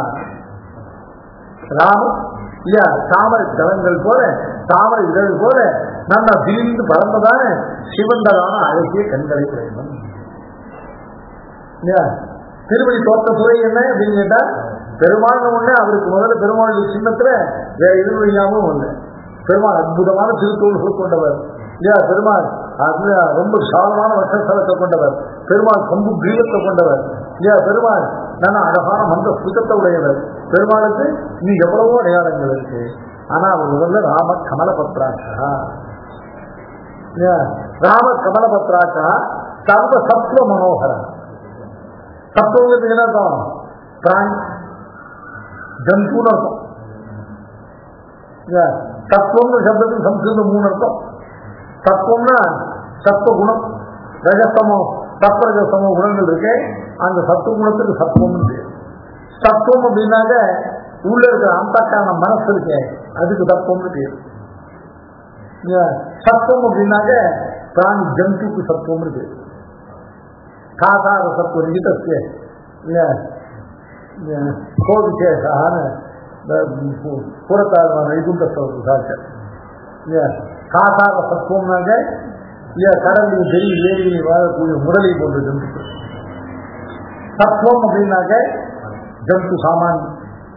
ராம இல்லையா தாமரை தலங்கள் போல தாமரை இதழ் போல நம்ம விரிந்து பறந்ததான சிவந்ததான அழகிய கண்களை கிடைக்கும் இல்லையா திருமணி தோற்ற துறை என்ன அப்படின்னு கேட்டா பெருமாள் ஒண்ணு அவருக்கு முதல்ல பெருமாள் சின்னத்துல வேற எதுவும் இல்லாமல் ஒண்ணு பெருமாள் அற்புதமான திருத்தோள்கள் கொண்டவர் இல்லையா பெருமாள் அதுல ரொம்ப சாலமான வட்டஸ்தலத்தை கொண்டவர் பெருமாள் சம்பு கிரீடத்தை கொண்டவர் இல்லையா பெருமாள் நல்ல அழகான மந்த சுத்தத்தை உடையவர் பெருமாளுக்கு இன்னும் எவ்வளவோ அடையாளங்கள் இருக்கு ஆனா அவர் முதல்ல ராம கமலபத்ராட்சா இல்லையா ராம கமலபத்ராட்சா சர்வ சத்வ மனோகரன் சத்துவங்கிறது என்ன அர்த்தம் பிராணி ஜந்துன்னு அர்த்தம் இல்லையா? தத்துவம்னு சப்தத்துக்கு சம்ஸ்கிருதம் மூணு அர்த்தம் தத்துவம்னா சத்துவ குணம் ரஜசமோ சத்வரஜசமோ குணங்கள் இருக்கு அந்த சத்துவ குணத்துக்கு சத்துவம்னு பேர் தத்துவம் அப்படின்னாக்க உள்ள இருக்கிற அந்தக்கான மனசு இருக்கே அதுக்கு தத்துவம்னு பேர் இல்லையா? சத்துவம் அப்படின்னாக்க பிராணி ஜந்துக்கு சத்துவம்னு பேர் காசார சத்துவம் கீதஸ்ய இல்லையா கோவிசேஷான புறத்தாழ்வான வைகுண்ட சாட்சர் இல்லையா காசார சத்துவம்னாங்க இல்லையா கடலில் பெரிய ஏரியில் வாழக்கூடிய முதலை போன்ற ஜந்துக்கள் சத்துவம் அப்படின்னாக்க ஜந்து சாமான்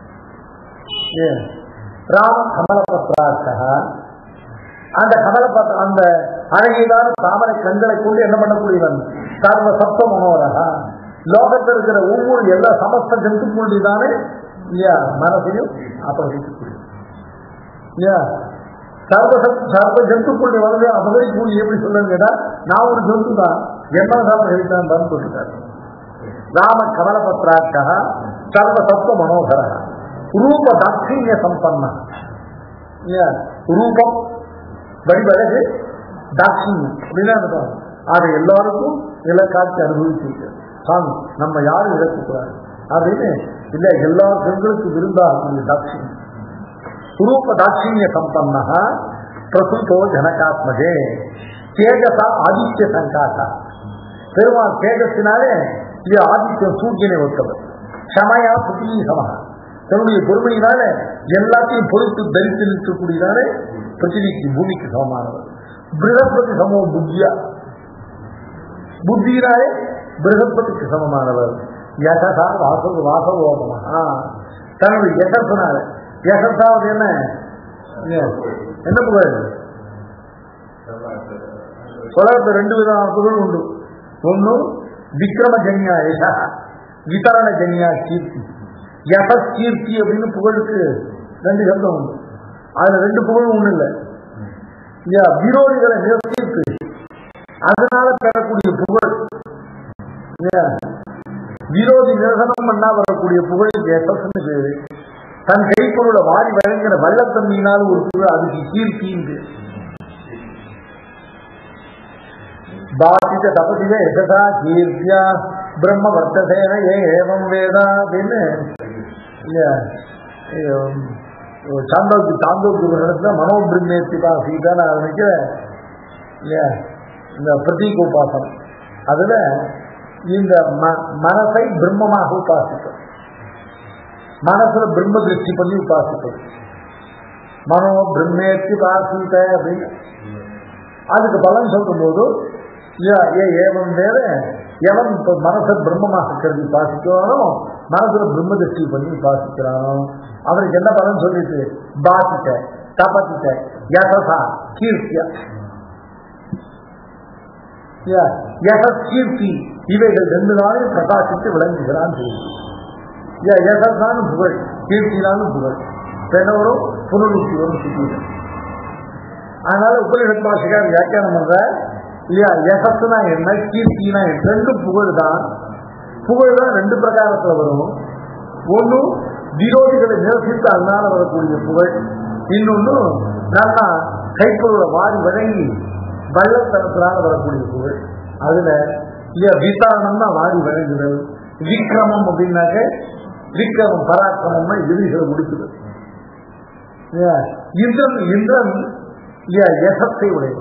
ராம கமலபத்ராட்சா அந்த கமலபத்ர அந்த அழகியதான தாமரை கண்களை கொண்டு என்ன பண்ணக்கூடியவன் சர்வ சப்த மனோரகா லோகத்தில் இருக்கிற ஒவ்வொரு எல்லா சமஸ்த ஜந்துக்களுடைய தானே இல்லையா மனசையும் அபகரிக்கக்கூடிய இல்லையா சர்வ சர்வ ஜந்துக்களுடைய வலதை அபகரிக்கக்கூடிய எப்படி சொல்லுங்க கேட்டா நான் ஒரு ஜந்து தான் என்ன அபகரித்தான் தான் சொல்லிட்டார் ராம கமலபத்ராட்சா சர்வ சத்வ மனோகர ரூப தாட்சிய சம்பன்ன இல்லையா ரூபம் வடிவழகு தாட்சியம் அப்படின்னா அர்த்தம். அதை எல்லாருக்கும் இலக்காட்சி அனுபவிச்சிருக்கு சாமி நம்ம யாரும் இழக்கக்கூடாது அப்படின்னு இல்ல எல்லா பெண்களுக்கு விருந்தா இந்த தாட்சியம் ரூப தாட்சிய சம்பன்ன பிரசுதோ ஜனகாத்மஜே தேஜசா ஆதித்ய சங்காசா பெருமாள் தேஜஸினாலே இது ஆதித்யம் சூரியனை ஒத்தவர் சமயா புத்திரி சமா தன்னுடைய பொறுமையினால எல்லாத்தையும் பொறுத்து தரித்து நிற்கக்கூடியதானே பிருத்திவிக்கு பூமிக்கு சமமானவர் பிரகஸ்பதி சமோ புத்தியா புத்தியினாலே பிரகஸ்பதிக்கு சமமானவர் யசதா வாச வாசவோகமா தன்னுடைய யசத்தினால யசத்தாவது என்ன என்ன புகழ் உலகத்துல ரெண்டு விதமான புகழ் உண்டு ஒன்னு விக்ரமஜன்யா யசா விதரண ஜன்யா கீர்த்தி யச கீர்த்தி அப்படின்னு புகழுக்கு ரெண்டு சப்தம் உண்டு அதுல ரெண்டு புகழும் ஒண்ணு இல்லை இல்லையா விரோதிகளை நிறுத்திட்டு அதனால பெறக்கூடிய புகழ் இல்லையா விரோதி நிரசனம் பண்ணா வரக்கூடிய புகழுக்கு எசஸ்ன்னு பேரு தன் கைப்பொருளை வாரி வழங்கிற வல்லத்தன்மையினால் ஒரு புகழ் அதுக்கு கீர்த்தின்னு பேரு பாதித தபசித எசதா கீர்த்தியா பிரம்ம வர்த்தசேன ஏ ஏவம் வேதா அப்படின்னு இல்லையா சாந்தோக்கு சாந்தோக்கு இடத்துல மனோபிரம்மேத்திகா சீதான்னு ஆரம்பிக்கிற இல்லையா இந்த பிரதீக உபாசனம் அதுல இந்த ம- மனசை பிரம்மமாக உபாசிப்பது மனசுல பிரம்ம திருஷ்டி பண்ணி உபாசிப்பது மனோ பிரம்மேத்தி பாசித்த அப்படின்னு அதுக்கு பலன் சொல்லும் போது இல்லையா ஏ ஏவம் வேற எவன் இப்ப மனசை பிரம்மமாக கருதி பாசிக்கிறானோ மனசுல பிரம்ம திருஷ்டி பண்ணி பாசிக்கிறானோ அவனுக்கு என்ன பலன் சொல்லிட்டு பாசிட்ட தபசிட்ட யசசா கீர்த்தியா யசஸ் கீர்த்தி இவைகள் ரெண்டு நாளையும் பிரகாசித்து விளங்குகிறான் தெரியும் யசஸான புகழ் கீர்த்தினாலும் புகழ் பெண்ணவரும் புனருத்தி வரும் சுத்தீரம் அதனால உபநிஷத் பாஷிகார் வியாக்கியானம் பண்ற இல்லையா யசத்துனா என்ன கீர்த்தினா என்ன ரெண்டும் புகழ் தான் புகழ் தான் ரெண்டு பிரகாரத்துல வரும் ஒண்ணு விரோதிகளை நிரசித்து அதனால வரக்கூடிய புகழ் இன்னொன்னு நல்லா கைப்பொருளை வாரி வழங்கி வள்ளத்தனத்தினால வரக்கூடிய புகழ் அதுல இல்லையா விசாரணம்னா வாரி வழங்குதல் விக்ரமம் அப்படின்னாக்க விக்ரமம் பராக்கிரமம்னா எதிரிகளை முடிக்குது இல்லையா? இந்திரன் இந்திரன் இல்லையா யசத்தை உடையவன்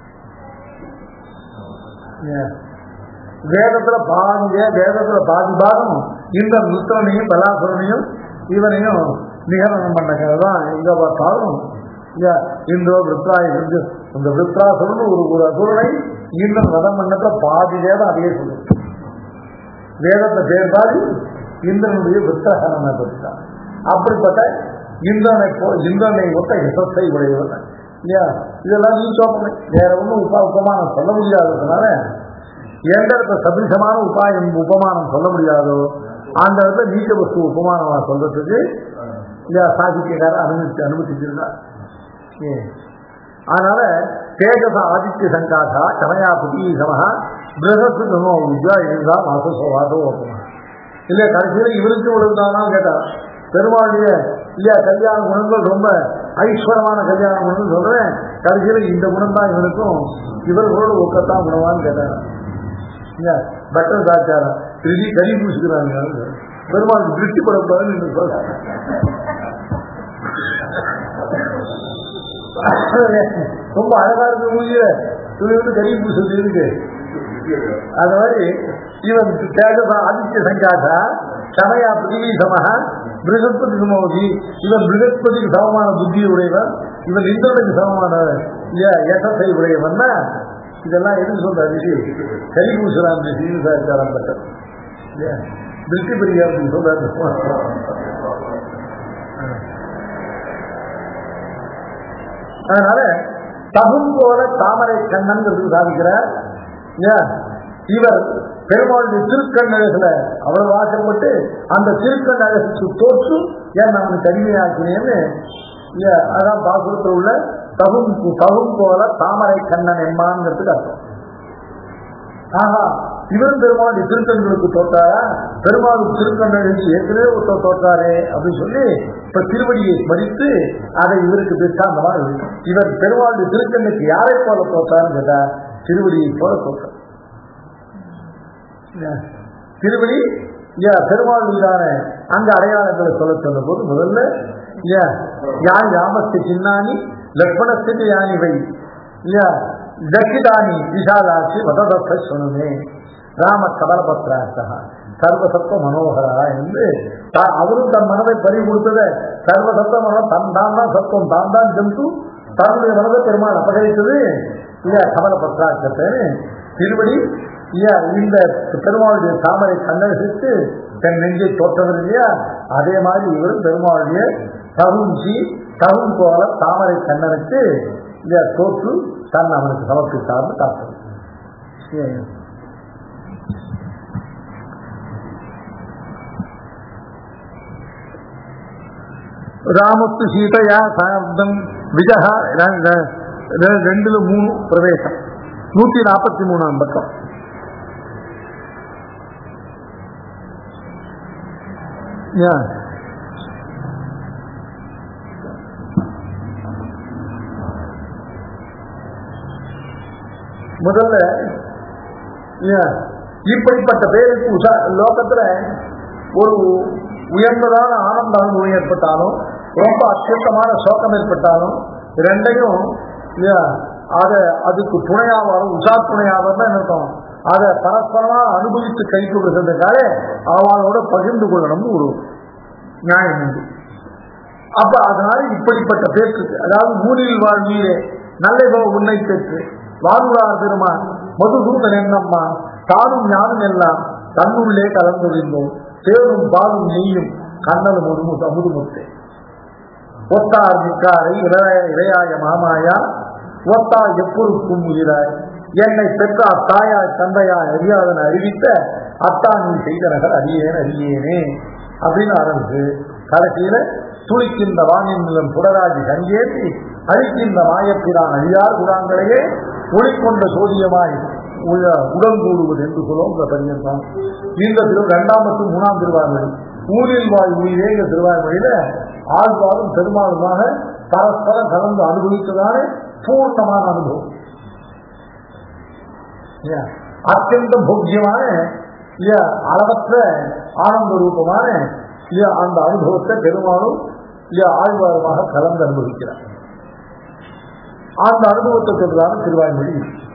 இல்லையா? வேதத்துல பாதிய வேதத்துல பாதி பாகம் இந்த முத்திரனையும் பலாசுரனையும் இவனையும் நிகரணம் பண்ண கதை தான் எங்க பார்த்தாலும் இல்லையா இந்தோ விருத்ராய் இருந்து இந்த விருத்ராசுரன் ஒரு ஒரு அசுரனை இந்திரன் வதம் பண்ணப்ப பாதி வேதம் அதையே சொல்லும் வேதத்தை பேர் பாதி இந்திரனுடைய வித்திரகரனை பற்றிட்டான் அப்படிப்பட்ட இந்திரனை போ இந்திரனை ஒத்த ஹிசத்தை உடையவன் இல்லையா இதெல்லாம் நீ சோப்பனை வேற ஒன்றும் உபா உபமானம் சொல்ல முடியாததுனால எந்த இடத்துல சபிசமான உபாயம் உபமானம் சொல்ல முடியாதோ அந்த இடத்துல நீச்ச வஸ்து உபமானமா சொல்றதுக்கு இல்லையா சாகித்யக்காரர் அனுமதி அனுமதிச்சிருந்தார் ஏ. அதனால தேஜச ஆதித்ய சங்காசா கமயா புதீசமஹா பிரகஸ்பதினோ வித்யா இருந்தா வாசோ வாசோ ஓப்பமா இல்ல கடைசியில் இவருக்கு விழுந்தானா கேட்டார் பெருமாளுடைய இல்லையா கல்யாண குணங்கள் ரொம்ப ஐஸ்வரமான கல்யாண குணங்கள் சொல்றேன் கடைசியில் இந்த குணம் தான் இவனுக்கும் இவர்களோட ஒக்கத்தான் குணமான்னு கேட்டார் இல்லையா பட்டர் தாச்சாரா திருதி கறி பூசிக்கிறாங்க பெருமாள் திருஷ்டி படக்கூடாதுன்னு என்று சொல்றாங்க ரொம்ப அழகா இருக்கு மூஞ்சில துணி வந்து கறி பூசுறது இருக்கு அது மாதிரி இவன் தேஜசா ஆதித்ய சங்காசா சமயா பிருத்திவி சமஹ பிருகஸ்பதி சமோதி இவன் பிருகஸ்பதிக்கு சமமான புத்தி உடையவன் இவன் இந்திரனுக்கு சமமான யசத்தை உடையவன் இதெல்லாம் எதுக்கு சொல்றாரு இது கறி பூசுறான் சீனிசாச்சாரம் பட்டர் இல்லையா திருஷ்டி பெரியா அப்படின்னு சொல்றாரு அதனால தகும் போல தாமரை கண்ணன் சாதிக்கிறார் ஏன்? இவர் பெருமாளுடைய திருக்கண் அழகுல அவ்வளவு ஆசைப்பட்டு அந்த திருக்கண் அழகுக்கு தோற்று ஏன் நான் தனிமையாக்கினேன்னு இல்ல அதான் பாசுரத்தில் உள்ள தகும் தகும் போல தாமரை கண்ணன் எம்மாங்கிறதுக்கு அர்த்தம் ஆஹா இவரும் பெருமாள் திருக்கண்களுக்கு தோற்றாரா பெருமாளுக்கு திருக்கண்களுக்கு ஏற்கனவே ஒருத்தர் தோற்றாரே அப்படின்னு சொல்லி இப்ப திருவடியை ஸ்மரித்து அதை இவருக்கு பிற்காந்தமாக இருக்கு. இவர் பெருமாளுடைய திருக்கண்ணுக்கு யாரை போல தோற்றாருன்னு கேட்டா திருவடியை போல தோற்றார் திருவடி இல்லையா பெருமாள் மீதான அந்த அடையாளங்களை சொல்ல சொன்ன போது முதல்ல இல்லையா யான் யாமஸ்து சின்னானி லக்ஷ்மணஸ்து யானிவை இல்லையா தக்கிதானி விஷாலாட்சி வததத்த சொன்னமே ராம கபலபத்ராசா சர்வசத்துவ மனோகரா என்று தா- அவரும் தன் மனதை பறி கொடுத்தத சர்வசத்துவ மனம் தன் தான் தான் சத்துவம் தான் தான் ஜந்து தன்னுடைய மனதை பெருமாள் அபகரித்தது இல்லையா கமலபத்ராட்சத்தை திருவடி இல்லையா இந்த பெருமாளுடைய தாமரை கண்ணரசித்து தன் நெஞ்சை தோற்றவர் இல்லையா அதே மாதிரி இவரும் பெருமாளுடைய தகுஞ்சி தகும் போல தாமரை கண்ணனுக்கு இல்லையா தோற்று தன் அவனுக்கு சமர்ப்பித்தார்னு காட்டுறது சரி. ராமத்து சீதையா சார்த்தம் விஜகா ர- ர- ர- ரெண்டுல மூணு பிரவேசம் நூத்தி நாற்பத்தி மூணாம் பக்கம் யா. முதல்ல யா, இப்படிப்பட்ட பேருக்கு உஷா லோகத்துல ஒரு உயர்ந்ததான ஆனந்த அனுபவம் ஏற்பட்டாலும் ரொம்ப அத்தியுத்தமான சோகம் ஏற்பட்டாலும் ரெண்டையும் இல்லையா அத அதுக்கு துணையாவாரும் உஷா துணையாவார் தான் இருக்கும் அதை பரஸ்பரமா அனுபவித்து கைக்கு விடுறதுக்காக அவளோட பகிர்ந்து கொள்ளணும்னு ஒரு நியாயம் உண்டு அப்ப அதனால இப்படிப்பட்ட பேச்சு அதாவது ஊரில் வாழ்வியே நல்ல உன்னை பெற்று வாழ்வார் பெருமான் மதுசூதன் என்னம்மா தானும் ஞானும் எல்லாம் தன்னுள்ளே கலந்துரிந்தோம் சேரும் பாலும் நெய்யும் கண்ணலும் ஒரு அமுதுமுத்தே ஒத்தார் மிக்காரை இளைய இளையாய மாமாயா ஒத்தா எப்பொருக்கும் உயிராய் என்னை பெற்ற அத்தாயாய் தந்தையாய் அறியாதன அறிவித்த அத்தா நீ செய்த நகர் அறியேன் அறியேனே அப்படின்னு ஆரம்பிச்சு கடைசியில துளிக்கின்ற வானின் நிலம் புடராஜி கங்கேற்றி அழிக்கின்ற மாயப்பிரான் அழியார் குராங்களையே ஒளிக்கொண்ட சோதியமாய் உள்ள- உடல் கூடுவது என்று சொல்லுவோம் இந்த பரியந்தான் இந்த திரு இரண்டாம் மற்றும் மூணாம் திருவாய்மொழி ஊரில் வாய் உயிரே இந்த திருவாய்மொழியில ஆழ்வாரும் பெருமாளுமாக பரஸ்பரம் கலந்து அனுபவித்ததான பூர்ணமான அனுபவம் இல்லையா? அத்தியந்த போக்கியமான இல்லையா அளவற்ற ஆனந்த ரூபமான இல்லையா அந்த அனுபவத்தை பெருமாளும் இல்லையா ஆழ்வாருமாக கலந்து அனுபவிக்கிறார் அந்த அனுபவத்தை சொல்றதான திருவாய்மொழி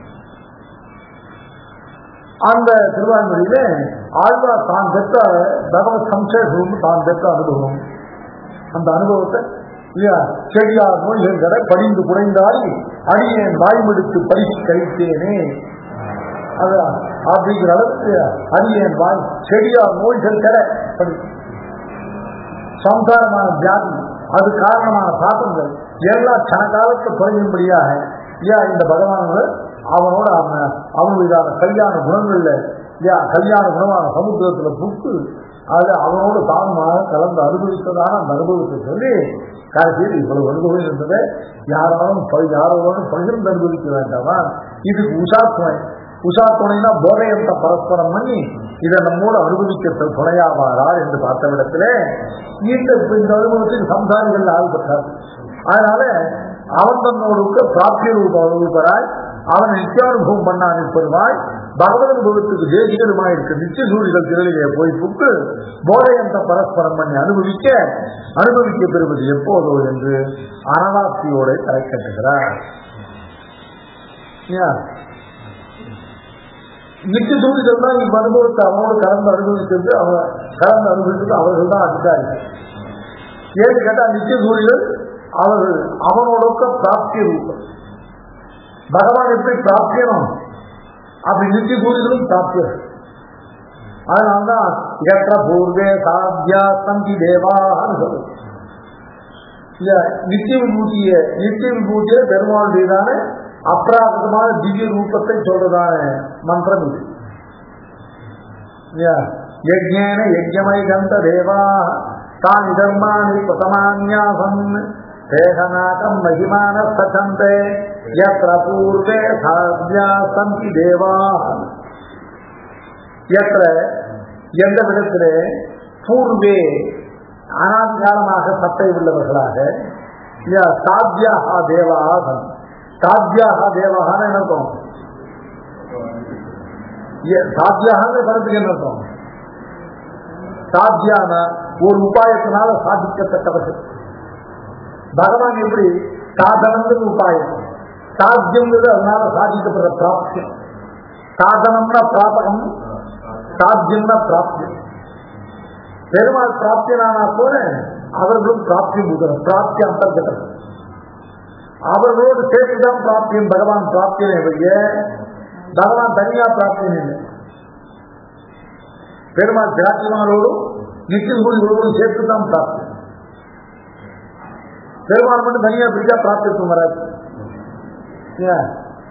அந்த திருவாய்மொழியில ஆழ்வார் தான் பெற்ற பகவத் சம்சேஷம் தான் பெற்ற அனுபவம் அந்த அனுபவத்தை இல்லையா செடியார் நோய்கள் தர படிந்து குறைந்தாடி அடியேன் வாய்மெடுத்து பரிசு கழித்தேனே அதான் அப்படிங்கிற அளவுக்கு அடியேன் வாய் செடியார் நோய்கள் தர படி சம்சாரமான வியாதி அது காரணமான பாப்பங்கள் எல்லாம் கணக்காலத்து குறையும்படியாக ஐயா இந்த பகவானோட அவனோட அவன் அவனுடையதான கல்யாண குணங்கள்ல ஐயா கல்யாண குணமான சமுத்திரத்துல புட்டு அது அவனோடு தானுமாக கலந்து அனுபவித்ததான அந்த அனுபவத்தை சொல்லி கடைசியில் இவ்வளவு அனுபவம் இருந்தது யாராலும் ப- யாரோடும் பகிர்ந்து அனுபவிக்க வேண்டாமா இதுக்கு உஷா துணை உஷா துணைனா போதையத்தை பரஸ்பரம் பண்ணி இதை நம்மோடு அனுபவிக்க துணையாவாரா என்று பார்த்த விடத்துல இந்த இந்த அனுபவத்தில் சம்சாரிகள் ஆள்பட்டார் அதனால அவன் தன்னோடு பிராப்திய ரூப ரூபராய் அவன் நித்தியானுபவம் பண்ண அனுப்பருவாய் பகவத் அனுபவத்துக்கு தேசிகருமாய் இருக்க நித்திய சூழிகள் திரளிலே போய் புட்டு போதையந்த பரஸ்பரம் பண்ணி அனுபவிக்க அனுபவிக்க பெறுவது எப்போதோ என்று அனலாப்தியோட தலை கட்டுகிறார் ஏன்? நித்திய சூழிகள் தான் இப்ப அனுபவத்தை அவனோடு கலந்து அனுபவிக்கிறது அவன் கலந்து அனுபவிக்கிறது அவர்கள் தான் அதிகாரிகள் ஏன்னு கேட்டா நித்திய சூழிகள் அவர்கள் அவனோட பிராப்திய ரூபம் பகவான் எப்படி பிராப்தியனும் அப்படி நித்திய சூழிகளும் பிராப்தியம் அதனால்தான் எற்ற பூர்வே சாத்தியா சந்தி தேவான்னு சொல்லுது இல்ல நித்திய விபூதிய நித்திய விபூதிய பெருமாளுடையதான அப்ராகிருதமான திவ்ய ரூபத்தை சொல்றதான மந்திரம் இது இல்லையா? யஜ்ஞேன யஜ்ஞமை கந்த தேவா தானி தர்மாணி பிரதமான்யாசம் தேகநாகம் மகிமான சச்சந்தே யத்ர பூர்வே சாத்யா சந்தி தேவா என்ற எந்த விதத்திலே பூர்வே அனாதிகாலமாக சட்டை உள்ளவர்களாக இல்லையா சாத்தியாக தேவாசன் சாத்தியாக தேவகான்னு என்ன அர்த்தம் ஏ- சாத்தியாகங்கிற பதத்துக்கு என்ன அர்த்தம் சாத்தியான ஒரு உபாயத்தினால சாதிக்கத்தக்கவர்கள் பகவான் எப்படி சாதனங்கிறது உபாயம் சாத்தியங்கிறது அதனால சாதிக்கப்படுற பிராப்தியம் சாதனம்னா பிராபகம் சாத்தியம்னா பிராப்தியம் பெருமாள் பிராப்தியனானா கூட அவர்களும் பிராப்தி முதல் பிராப்தி அந்தர்கதம் அவர்களோடு சேர்த்துதான் பிராப்தியம் பகவான் பிராப்தியனை வைய பகவான் தனியா பிராப்தியம் இல்லை பெருமாள் பிராப்தியமானோடும் நித்தியசூரிகளோடும் சேர்த்து தான் பிராப்தி பெருமாள் மட்டும் தனியா பிடிச்சா பிராப்தியத்துவம் வராது ஏன்?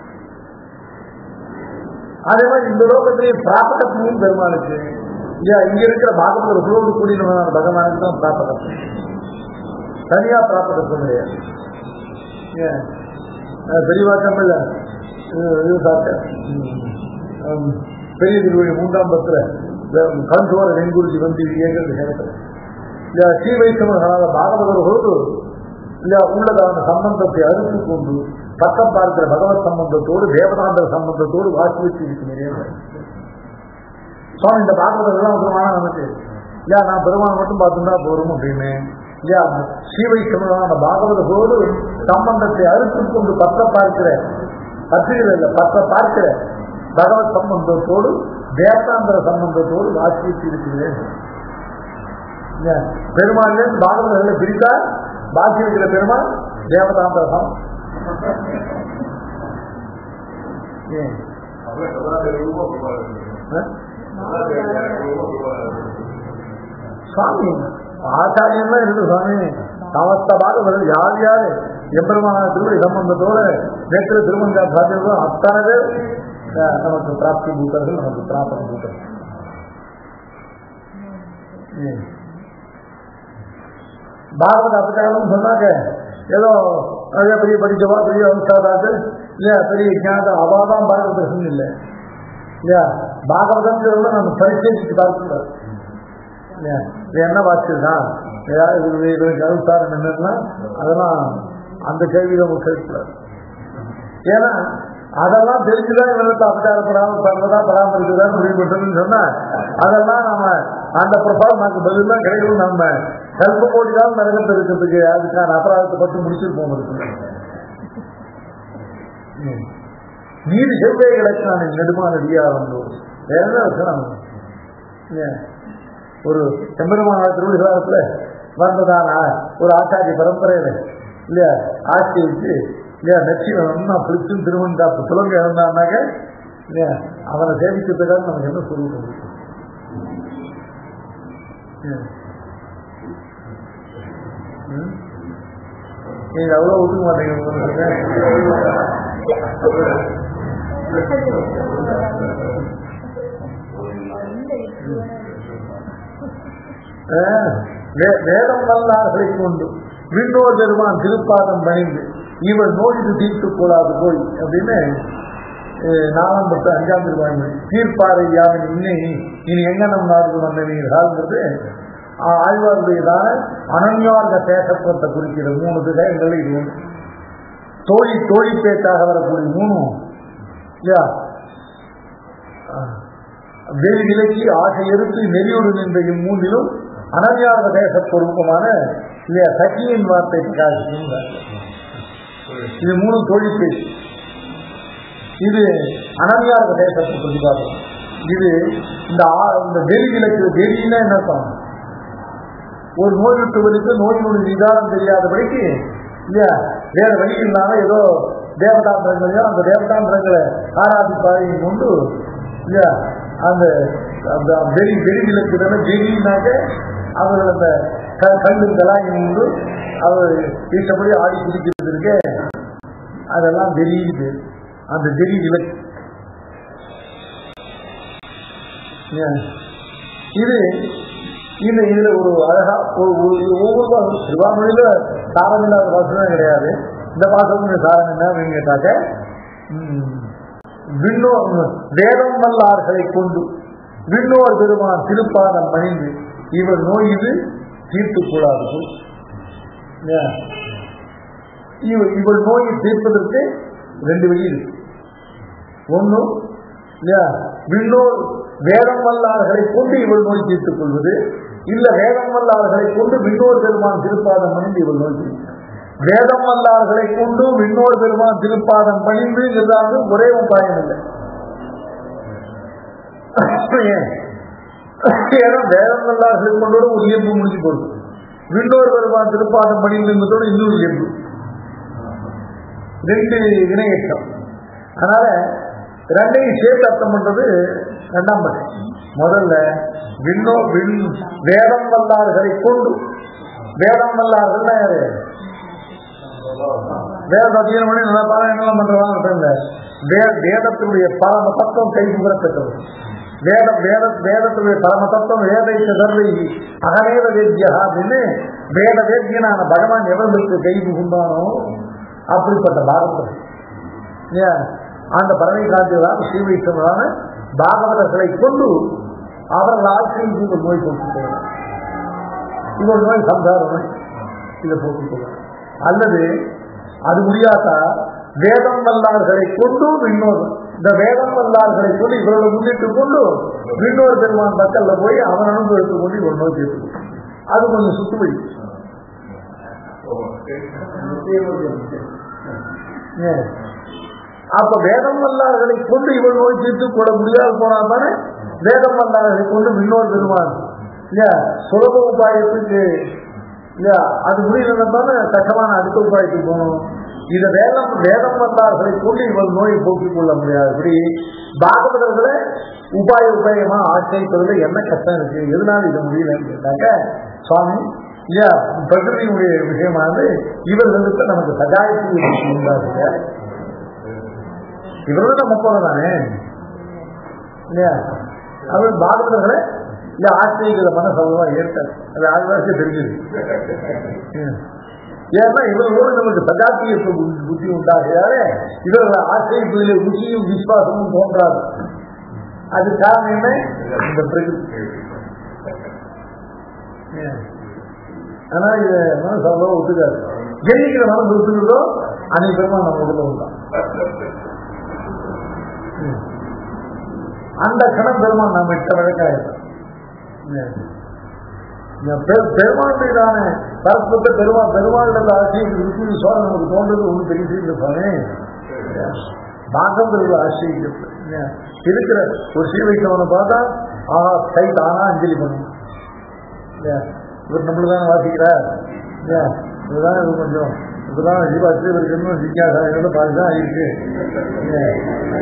அதே மாதிரி இந்த லோகத்திலேயே பிராபகத்துவம் பெருமாளுக்கு இல்லையா இங்க இருக்கிற பாகவதர்களோடு கூடிய பகவானுக்கு தான் பிராபகத்துவம் தனியா பிராபகத்துவம் கிடையாது ஏன்? அஹ் பெரியவா தமிழ்ல இது இது சாப்பிட்டேன் உம், பெரிய திருவள்ளி மூன்றாம் பத்துல கண்சோர வெங்குருஜி வந்து ஏங்கிறது கேட்கிறேன் இல்ல ஸ்ரீ வைஷ்ணவர்களான பாகவதர்களோடு இல்ல உள்ளதான சம்பந்தத்தை அறுத்து கொண்டு பக்கம் பார்க்கிற பகவத் சம்பந்தத்தோடு தேவதாந்தர சம்பந்தத்தோடு வாசி வச்சு இருக்கிறேன் சுவாமி இந்த பாகவதெல்லாம் ஒன்றுமான நமக்கு இல்லையா நான் பெருமாள் மட்டும் பார்த்துட்டா போறோம் அப்படின்னு இல்லையா ஸ்ரீ வைஷ்ணவனான பாகவதோடு சம்பந்தத்தை அறுத்து கொண்டு பக்க பார்க்கிற பத்திரிகை இல்லை பக்க பார்க்கிற பகவத் சம்பந்தத்தோடு தேவதாந்தர சம்பந்தத்தோடு வாசி வச்சு இருக்கிறேன் பெருமாள் பாகவதர்களை பிரித்தா பாக்கி இருக்கிற பெருமாள் தேவதாந்தர சம் ஏன் சுவாமி ஆச்சாரியன் தான் இருக்கு சுவாமி சமஸ்த பாகவதர் யார் யாரு எம்பெருமான திருவடி சம்பந்தத்தோடு நேற்று திருமங்கா சாத்தியம் அத்தனை பேர் அஹ், நமக்கு பிராப்தி பூத்தர்கள் நமக்கு பிராப்தம் பூத்தர்கள் ம். பாகவத அபச்சாரம் சொன்னாங்க ஏதோ நிறைய பெரிய படிச்சவா பெரிய அவசாதாக்கள் இல்லையா பெரிய ஞான அவாதான் பாகவதம் இல்லை இல்லையா பாகவதம் நம்ம பரிசீலித்து பார்க்கக்கூடாது இல்லையா இது என்ன வாசிச்சுதான் ஏதாவது இது இது கருத்தாரம் என்னன்னா அதெல்லாம் அந்த கேள்வி நம்ம கேட்கக்கூடாது ஏன்னா அதெல்லாம் தெரிஞ்சுதான் இவனுக்கு அபச்சாரப்படாமல் பண்றதா பராமரிக்கிறதா முடிவு பண்றதுன்னு சொன்னா அதெல்லாம் நம்ம அந்த பிரபாவம் நமக்கு பதில் தான் கிடைக்கும் நம்ம கல்ப கோடிதான் நரகத்தில் இருக்கிறதுக்கு அதுக்கான அபராதத்தை பற்றி முடிச்சிருப்போம் இருக்கு ம். நீர் செவ்வே கிடக்கான நெடுமான அடியாரம் வேற என்ன வைக்கலாம் இல்லையா? ஒரு செம்பெருமான திருவிழாத்துல வந்ததான ஒரு ஆச்சாரிய பரம்பரையில இல்லையா ஆட்சி வச்சு இல்லையா நெச்சியில நல்லா பிடிச்சும் திருவந்தாப்பு துலங்க இருந்தான்னாக்க இல்லையா அவனை சேமிக்கிறதுக்காக நமக்கு என்ன சொல்லுவோம் நீங்க அவ்வளவு ஒதுக்க மாட்டீங்க ஆஹ் வே- வேதம் வல்லார்களை கொண்டு விண்ணோர் பெருமான் திருப்பாதம் பணிந்து இவர் நோய்க்கு தீர்த்துக் கொள்ளாது போய் அப்படின்னு அஹ், நாலாம் பத்து அஞ்சாம் திருவாய்மொழி தீர்ப்பாறை யாவின் இன்னை இனி எங்க நம் நாடு வந்தவீர்கள்ங்கிறது ஆழ்வாருடையதான அனன்யார்க பேசப்பட்ட குறிக்கிற மூணு திசைகள் இது ஒன்று தோழி தோழி பேச்சாக வரக்கூடிய மூணும் இல்லையா வெளி விலக்கி ஆசை எடுத்து நெறியோடு நின்ற இம்மூன்றிலும் அனவியாத தேச பொருத்தமான இல்லையா சக்கியின் வார்த்தை பிரகாசிக்கின்றார் இது மூணு தொழில் பேச்சு இது அனவியாத தேசத்தை பிரதிபாதம் இது இந்த ஆ- இந்த வெளி விலக்கு வெளியினா என்ன அர்த்தம்? ஒரு நோய் விட்டுவதற்கு நோயினுடைய நிதானம் தெரியாதபடிக்கு இல்லையா வேற வழி இல்லாம ஏதோ தேவதாந்திரங்களையும் அந்த தேவதாந்திரங்களை ஆராதிப்பாதையும் கொண்டு இல்லையா அந்த அந்த வெளி வெளி விளக்குதான வெளினாக்க அவர்கள் அந்த க- கல்லு கலாயம் கொண்டு அவர் இஷ்டப்படி ஆடி குடிக்கிறது இருக்க அதெல்லாம் வெளியுது அந்த வெளி விளக்கு இல்லையா? இது இது இதுல ஒரு அழகா ஒரு ஒரு- ஒவ்வொரு பாசம் திருவாமொழியில சாரம் இல்லாத பாசமே கிடையாது இந்த பாசம் சாரம் என்ன அப்படின்னு கேட்டாக்க ம், விண்ணோ வேதம் வல்லார்களை கொண்டு விண்ணோர் பெருமான் திருப்பாதம் பணிந்து இவர் நோய் இது தீர்த்துக் கூடாது இல்லையா? இவ- இவள் நோயை தீர்ப்பதற்கு ரெண்டு வழி இருக்கு ஒண்ணு இல்லையா விண்ணோர் வேதம் வல்லார்களை கொண்டு இவள் நோய் தீர்த்துக் கொள்வது இல்ல வேதம் வல்லார்களை கொண்டு விண்ணோர் பெருமான் திருப்பாதம் பணிந்து இவள் நோய் தீர்த்து வேதம் வல்லார்களை கொண்டு விண்ணோர் பெருமான் திருப்பாதம் பணிந்துங்கிறது ஒரே உபாயம் இல்லை ஏன்? ஏன்னா வேதம் வல்லார்களை கொண்டோட ஒரு இயல்பு முடிஞ்சு போகுது விண்ணோர் பெருமான் திருப்பாதம் பணிந்துங்கிறதோட இன்னொரு இயல்பு ரெண்டு இணையற்றம் அதனால ரெண்டையும் சேர்த்து அர்த்தம் பண்றது ரெண்டாம் பட்சம் முதல்ல விண்ணோ விண் வேதம் வல்லார்களை கொண்டு வேதம் வல்லார்கள்னா யாரு வேத அத்தியனம் பண்ணி நல்லா பாராயணம் பண்றவாங்க அர்த்தம் இல்ல வே வேதத்தினுடைய பரம தத்துவம் கைகுற பெற்றது வேத வேத வேதத்தினுடைய பரம தத்துவம் வேதை சதர்வை அகவேத வேத்தியா அப்படின்னு வேத வேத்தியனான பகவான் எவர்களுக்கு கை புகுந்தானோ அப்படிப்பட்ட பாகவதர் ஏன் அந்த பறவை காந்தியதான ஸ்ரீ வைஷ்ணவரான பாகவதர்களை கொண்டு அவர்களால் ஸ்ரீ இவர் நோய் போட்டு இவர் நோய் சம்சார நோய் இதை போட்டு அல்லது அது முடியாதா வேதம் வல்லார்களை கொண்டு விண்ணோர் இந்த வேதம் வல்லார்களை சொல்லி இவர்களை முன்னிட்டு கொண்டு விண்ணோர் பெருமான் பக்கல்ல போய் அவன் அனுபவத்தை கொண்டு இவர் நோய் தீர்த்து அது கொஞ்சம் சுத்துவழி ஏன்? அப்ப வேதம் வல்லார்களை கொண்டு இவள் நோய் தீர்த்து கூட முடியாது போனா தானே வேதம் வல்லார்களை கொண்டு விண்ணோர் பெருமான் இல்லையா சுலப உபாயத்துக்கு இல்லையா அது முடியலன்னா தானே கஷ்டமான அடுத்த உபாயத்துக்கு போகணும் இத வேதம் வேதம் வந்தார்களை கொண்டு இவள் நோயை போக்கிக் கொள்ள முடியாது இப்படி பாகவதர்களை உபாய உபாயமா ஆச்சரிப்பதுல என்ன கஷ்டம் இருக்கு எதனால இது முடியலன்னு கேட்டாக்க சுவாமி இல்லையா பிரகிருதியுடைய விஷயமானது இவர்களுக்கு நமக்கு சகாயத்து உண்டாகுங்க இவர்களும் நம்ம போல தானே இல்லையா அவர் பாகவதர்களை இல்ல ஆச்சரிக்கிற மனசவ்வா ஏற்காது அது ஆழ்வாருக்கு தெரிஞ்சது ம். ஏன்னா இவர்களோடு நமக்கு சஜாத்தியத்துவ புத்தி- புத்தி உண்டாகிறாரே இவர்கள் ஆசிரியர்களிலே ருச்சியும் விசுவாசமும் தோன்றாது அது காரணம் என்ன இந்த பிரகிருதி ஆனா இது மனசு அவ்வளோ ஒத்துக்காது என்னைக்கு மனசு ஒத்துக்கிறதோ அன்னைக்கு பெருமா நம்ம உள்ள உண்டாம் அந்த கணம் பெருமான் நம்ம இட்ட வழக்காயிரும் பெருமாள் மீதான பரஸ்பரத்தை பெருமாள் பெருமாள் ஆட்சியை ருச்சி சோழன் நமக்கு தோன்றது ஒன்றும் பெரிய விஷயம் சாமி பாகங்கள் ஆசிரியம் இருக்கிற ஒரு ஸ்ரீ வைஷ்ணவனை பார்த்தா ஆஹா கை தானா அஞ்சலி பண்ணும் இல்லையா? இவர் நம்மளுக்கு தானே வாசிக்கிறார் இல்லையா? இதுதான் இது கொஞ்சம் இப்பதான் ஜீவாச்சு இவருக்கு இன்னும் ஜிஜாசா பாதிதான் இருக்கு இல்லையா?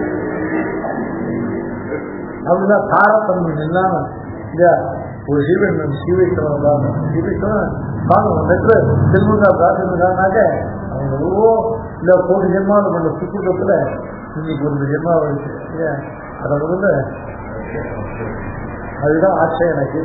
அப்படிதான் தாரத்தன்மை இல்லாம இல்லையா ஒரு ஜீவன் சீவைத்தவன் தான் சீவைத்தவன் வாங்க நெற்று செல்வங்கா பிரார்த்தனைக்காக அவங்க எவ்வளவோ இல்ல கோடி ஜென்மாவில் பண்ண சுற்றுலத்துல இன்னைக்கு ஒரு ஜென்மா இருக்கு இல்லையா அதை முதல்ல அதுதான் ஆசை எனக்கு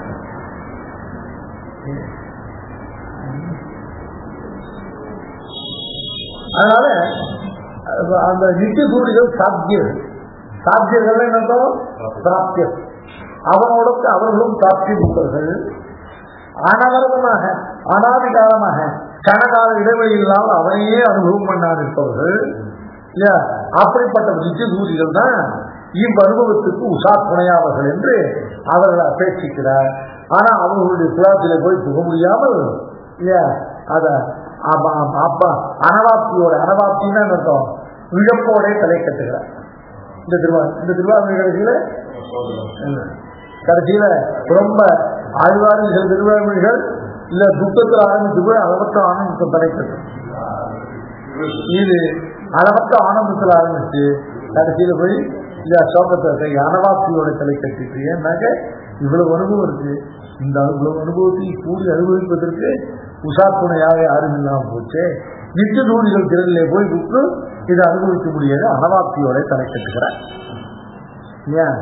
அதனால அது- அந்த நித்திய சூரியர்கள் சாத்தியர் சாத்தியர்கள் என்னத்தோ பிராப்தியர் அவனோட அவர்களும் பிராப்தி புத்தர்கள் அனவரதமாக அனாதிகாலமாக கனகால இடைவெளி இல்லாமல் அவனையே அனுபவம் பண்ணாதிருப்பவர்கள் இல்லையா அப்படிப்பட்ட நித்திய சூரிகள் தான் இவ் அனுபவத்துக்கு உஷா துணையாவர்கள் என்று அவர்கள் அபேட்சிக்கிறார் ஆனா அவர்களுடைய குலாத்திலே போய் புக முடியாமல் இல்லையா அத அப்ப- அப்ப- அப்ப அனவாப்தியோட அனவாப்தின்னு அர்த்தம் இழப்போட தலை கட்டுகிறார் இந்த திருவா இந்த திருவாரூர் கடைசியில கடைசியில ரொம்ப ஆழ்வாரின் சில திருவாரூர்கள் இல்ல துக்கத்தில் ஆரம்பித்து போய் அளவற்ற ஆனந்தத்தை தலை கட்டும் இது அளவற்ற ஆனந்தத்தில் ஆரம்பிச்சு கடைசியில போய் இந்த சோகத்தை அனவாப்தியோட தலை கட்டிட்டு ஏன்னாக்க இவ்வளவு அனுபவம் இருக்கு இந்த இவ்வளவு அனுபவத்தை கூடி அனுபவிப்பதற்கு உஷா துணையாக யாரும் இல்லாமல் போச்சு நித்திய நூலிகள் திறனிலே போய் விட்டு இதை அனுபவிக்க முடியாது அனவாப்தியோட தலை கட்டுகிறார் ஏன்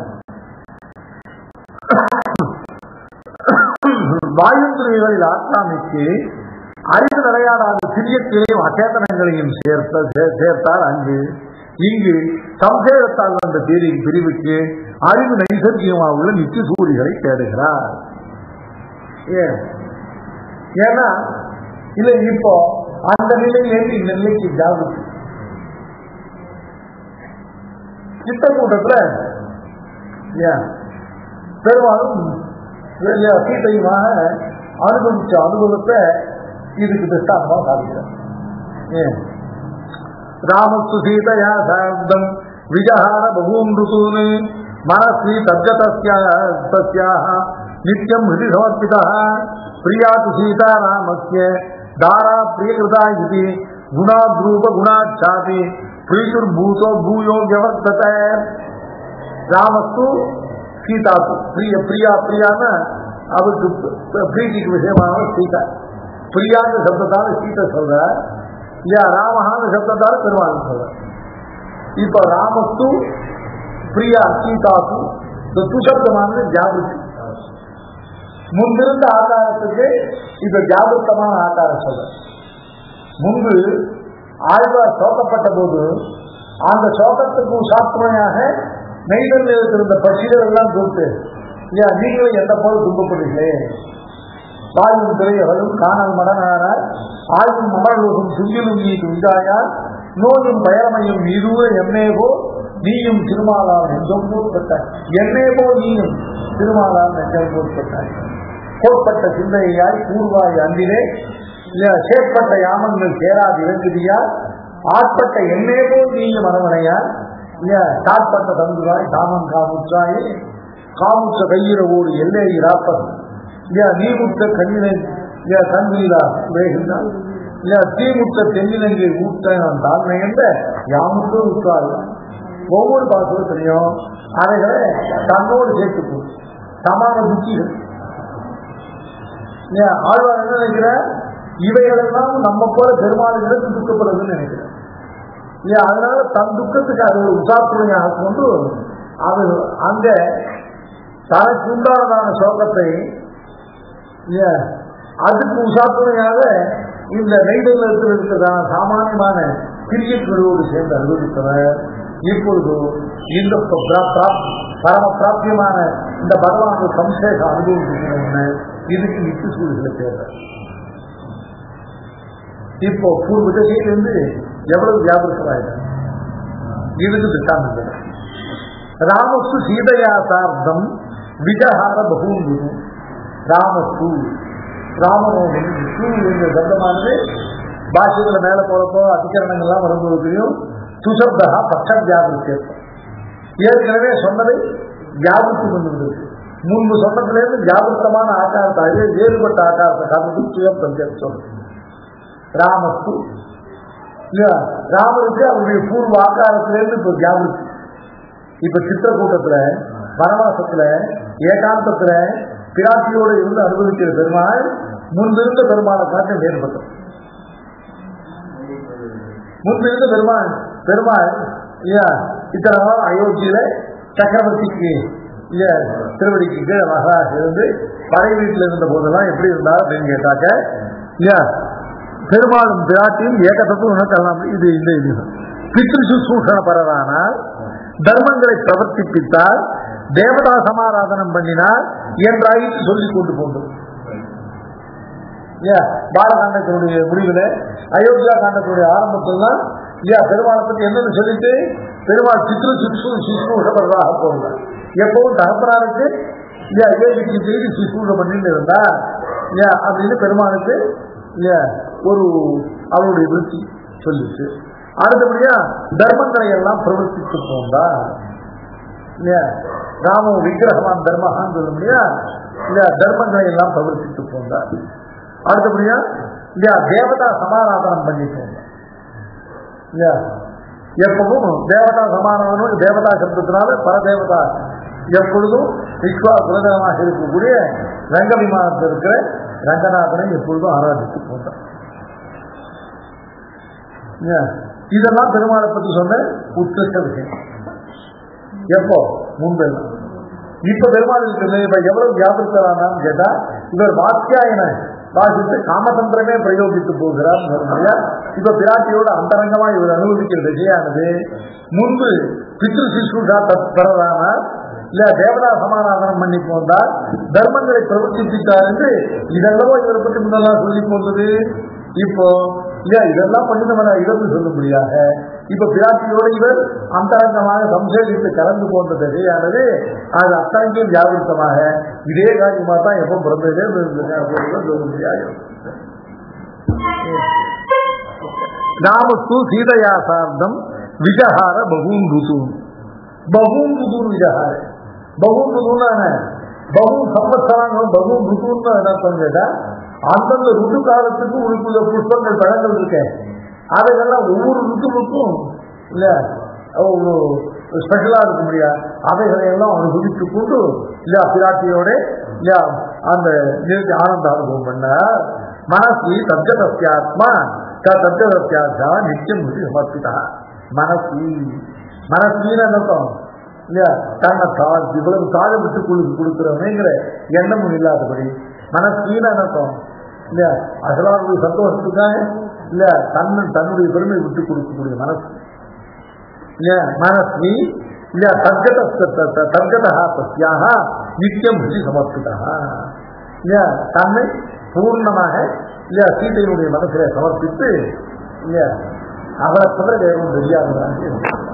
வாயுந்திரிகளில் ஆக்கிரமித்து அறிவு நிலையாடாத சிறியத்திலையும் அச்சேதனங்களையும் சேர்த்த சே- சேர்த்தார் அங்கு இங்கு சம்சேதத்தால் வந்த தீரி பிரிவுக்கு அறிவு நைசர்கியமாக உள்ள நித்திய சூரிகளை தேடுகிறார் ஏன் ஏன்னா இல்ல இப்போ அந்த நிலையிலேருந்து இந்த நிலைக்கு ஜாகுது சித்தக்கூட்டத்துல ஏன் பெரும்பாலும் இல்லையா, சீத்தையுமாக அனுபவிச்ச அனுபவத்தை இதுக்கு திஷ்டாந்தமா சாதிக்கிறார் ஏன் ராமஸ்து சீதையா சார்த்தம் விஜஹார பகூன் ருசூன் மனஸ்வி தத்கதஸ்யாக நித்யம் ஹிருதி சமர்ப்பிதः பிரியா து சீதா ராமஸ்ய தாரா பிரியகிருதா இது குணாத்ரூப குணாச்சாபி பிரீதுர்பூதோ பூயோ வியவர்த்தத ராமஸ்து சீதாத்து பிரிய பிரியா பிரியான அவருக்கு ப- பிரீதிக்கு விஷயமான சீதா பிரியாங்க சப்தத்தால சீதை சொல்ற இல்லையா ராமஹான சப்தத்தால பெருமாள் சொல்ற இப்ப ராமஸ்து பிரியா சீதாத்து இந்த துசப்தமானது ஜாகிருதி முன்பிருந்த ஆகாரத்துக்கு இப்ப ஜாகிருத்தமான ஆகாரம் சொல்ற முன்பு ஆழ்வார் சோகப்பட்ட போது அந்த சோகத்துக்கு சாத்துணையாக நெய்தலில் இருந்த பட்சிகள் எல்லாம் கூப்பிட்டு ஐயா நீங்களும் எந்த போல துன்பப்படுகிறீர்களே வாயும் திரையவளும் காணல் மடனானார் ஆயும் அமரலோகம் துங்கிலும் நீ துஞ்சாயார் நோயும் பயரமையும் நீதூர எம்மேகோ நீயும் திருமாலால் நெஞ்சம் போற்பட்டாய் என்னேகோ நீயும் திருமாலால் நெஞ்சம் போற்பட்டாய் கோட்பட்ட சிந்தையாய் கூர்வாய் அன்றிலே இல்லையா சேற்பட்ட யாமங்கள் சேராது இறங்குதியார் ஆட்பட்ட என்னேகோ நீயும் அரவணையார் இல்லையா காட்பட்ட தங்குவாய் காமன் காமுற்றாயே காமுற்ற கையிறவோடு எல்லை இராப்பது இல்லையா நீமுற்ற கண்ணினை இல்லையா கண்வீரா வேகின்றான் இல்லையா தீமுற்ற தென்னிலங்கை ஊட்ட நான் தாழ்மை என்ற யாமுற்ற உற்றாள் ஒவ்வொரு பாசுரத்திலையும் அவைகளை தன்னோடு சேர்த்துக்கும் சமான புத்திகள் இல்லையா ஆழ்வார் என்ன நினைக்கிற இவைகளெல்லாம் நம்ம போல பெருமாளுக்கு துக்கப்படுதுன்னு நினைக்கிறேன் இல்லையா அதனால தன் துக்கத்துக்கு அது ஒரு உசாத்துணையாக கொண்டு அது அங்க தனக்கு உண்டானதான சோகத்தை இல்லையா அதுக்கு உசாத்துணையாக இந்த நெய்தல் இருக்கிறதான சாமானியமான கிரியக்கொடியோடு சேர்ந்து அனுபவித்தவர் இப்பொழுது இந்த பிர- பிர- பரம பிராப்தியமான இந்த பகவானுடைய சம்சேஷ அனுபவிக்கணும்னு இதுக்கு நித்து சூழ்நிலை தேவை இப்போ பூர்வ திசையிலிருந்து எவ்வளவு வியாபகமாயிட்டாங்க இதுக்கு திட்டாந்தம் ராமஸ்து சீதையா சார்த்தம் விஜஹார பகூன் குரு ராமஸ்து ராமனோடு விஷ்ணு என்ற சப்தமானது பாஷைகளை மேல போறப்போ அதிகரணங்கள்லாம் வரும்போதையும் சுசப்தா பட்ச வியாபகம் ஏற்கனவே சொன்னதை வியாபித்து கொண்டு முன்பு சொன்னதிலிருந்து வியாபித்தமான ஆகாரத்தை அதே வேறுபட்ட ஆகாரத்தை காரணம் சுயம் பஞ்சம் சொல்றது ராமஸ்து இல்லையா ராமருக்கு அவருடைய பூர்வ ஆகாரத்திலிருந்து இப்போ வியாபித்து இப்ப சித்திரக்கூட்டத்துல வனவாசத்துல ஏகாந்தத்துல பிராட்டியோடு இருந்து அனுபவிக்கிற பெருமாள் முன்பிருந்த பெருமாளை காட்ட வேறுபட்டது முன்பிருந்த பெருமாள் பெருமாள் இல்லையா இத்தனை நாள் அயோத்தியில சக்கரவர்த்திக்கு இல்லையா திருவடிக்கு கீழே மகாராஜ் இருந்து படை வீட்டில் இருந்த போதெல்லாம் எப்படி இருந்தார் அப்படின்னு கேட்டாக்க இல்லையா பெருமாளும் பிராட்டியும் ஏகத்தத்துவம் உணர்த்தலாம் இது இந்த இது பித்ரு சுசூஷண பரரானால் தர்மங்களை பிரவர்த்திப்பித்தால் தேவதா சமாராதனம் பண்ணினார் என்றாயிற்று சொல்லிக் கொண்டு போன்றோம் ஏன் பாலகாண்டத்தினுடைய முடிவுல அயோத்தியா காண்டத்தினுடைய ஆரம்பத்தில் தான் ஏன் பெருமாளை பத்தி என்னன்னு சொல்லிட்டு பெருமாள் சித்ரு சிசு சிசுஷப்படுறதாக போகல எப்பவும் தகப்பனாருக்கு ஏன் அயோத்திக்கு செய்து சிசூஷ பண்ணிட்டு இருந்தா ஏன் அப்படின்னு பெருமாளுக்கு ஏன் ஒரு அவருடைய விருத்தி சொல்லிச்சு அடுத்தபடியா தர்மங்களை எல்லாம் பிரவர்த்தித்து போந்தா இல்லையா ராம விக்கிரகமான் தர்மஹான்னு சொல்ல முடியா இல்லையா தர்மங்களை எல்லாம் பிரவர்த்தித்து போந்தார் அடுத்தபடியா இல்லையா தேவதா சமாராதனம் பண்ணி போந்தார் இல்லையா எப்பவும் தேவதா சமாதானம் தேவதா சப்தத்தினால பரதேவதா எப்பொழுதும் விஸ்வா குலதேவமாக இருக்கக்கூடிய ரங்க விமானத்தில் இருக்கிற ரங்கநாதனை எப்பொழுதும் ஆராதித்து போந்தார் இல்லையா? இதெல்லாம் பெருமாளை பற்றி சொன்ன உத்கிருஷ்ட விஷயம் எப்போ முன்பெல்லாம் இப்ப பெருமாள் இருக்கிறது இப்ப எவ்வளவு வியாபித்தரானான்னு கேட்டா இவர் வாத்தியாயன வாசித்து காமதந்திரமே பிரயோகித்து போகிறார் இல்லையா இப்ப பிராட்டியோட அந்தரங்கமா இவர் அனுபவிக்கிற திசையானது முன்பு பித்ரு சிசுஷா தற்பரதானார் இல்ல தேவதா சமாதானம் பண்ணி போந்தால் தர்மங்களை பிரவர்த்தித்தார் என்று இதெல்லாம் இவரை பற்றி முன்னெல்லாம் சொல்லி போந்தது இப்போ இல்லையா இதெல்லாம் பண்ணி நம்ம இழந்து சொல்லும்படியாக இப்ப பிராட்டியோடு இவர் அந்தரங்கமாக சம்சேதித்து கலந்து போன்ற திசையானது அது அத்தனைக்கும் வியாபித்தமாக இதே காரியமாக தான் எப்போ பிறந்ததே சொல்ல முடியாது ராமஸ்து சீதையா சார்த்தம் விஜஹார பகூன் ருது பகூன் ருது விஜஹார பகூன் ருதுன்னு பகூன் சம்பத்சரம் பகூன் ருதுன்னு என்ன கேட்டா அந்தந்த ருது காலத்துக்கு உனக்குள்ள புஷ்பங்கள் பழங்கள் இருக்கேன் அதையெல்லாம் ஒவ்வொரு ருத்துவுக்கும் இல்ல ஒரு ஸ்பெஷலா இருக்க முடியாது அவைகளை எல்லாம் அனுபவித்து கொண்டு இல்ல பிராட்டியோட இல்ல அந்த நிறுத்தி ஆனந்த அனுபவம் பண்ண மனசி தப்ஜதஸ்யாத்மா தப்ஜதஸ்யாத்மா நித்தியம் சமர்ப்பிதா மனசி மனசின்னு அர்த்தம் இல்லையா தன்னை தாழ் இவ்வளவு தாழ விட்டு கொடுத்து கொடுக்குறவங்கிற எண்ணமும் இல்லாதபடி மனசீன அர்த்தம் இல்லையா அசலாவுடைய சந்தோஷத்துக்காக இல்ல தன் தன்னுடைய பெருமை விட்டு கொடுக்கக்கூடிய மனசு இல்லையா மனஸ்வி இல்லையா தர்கத தர்கதா பத்தியாக நித்தியம் புத்தி சமர்ப்பிதா இல்லையா தன்னை பூர்ணமாக இல்லையா சீதையினுடைய மனசில சமர்ப்பித்து இல்லையா அவரை தவிர வேறும் தெரியாதவராக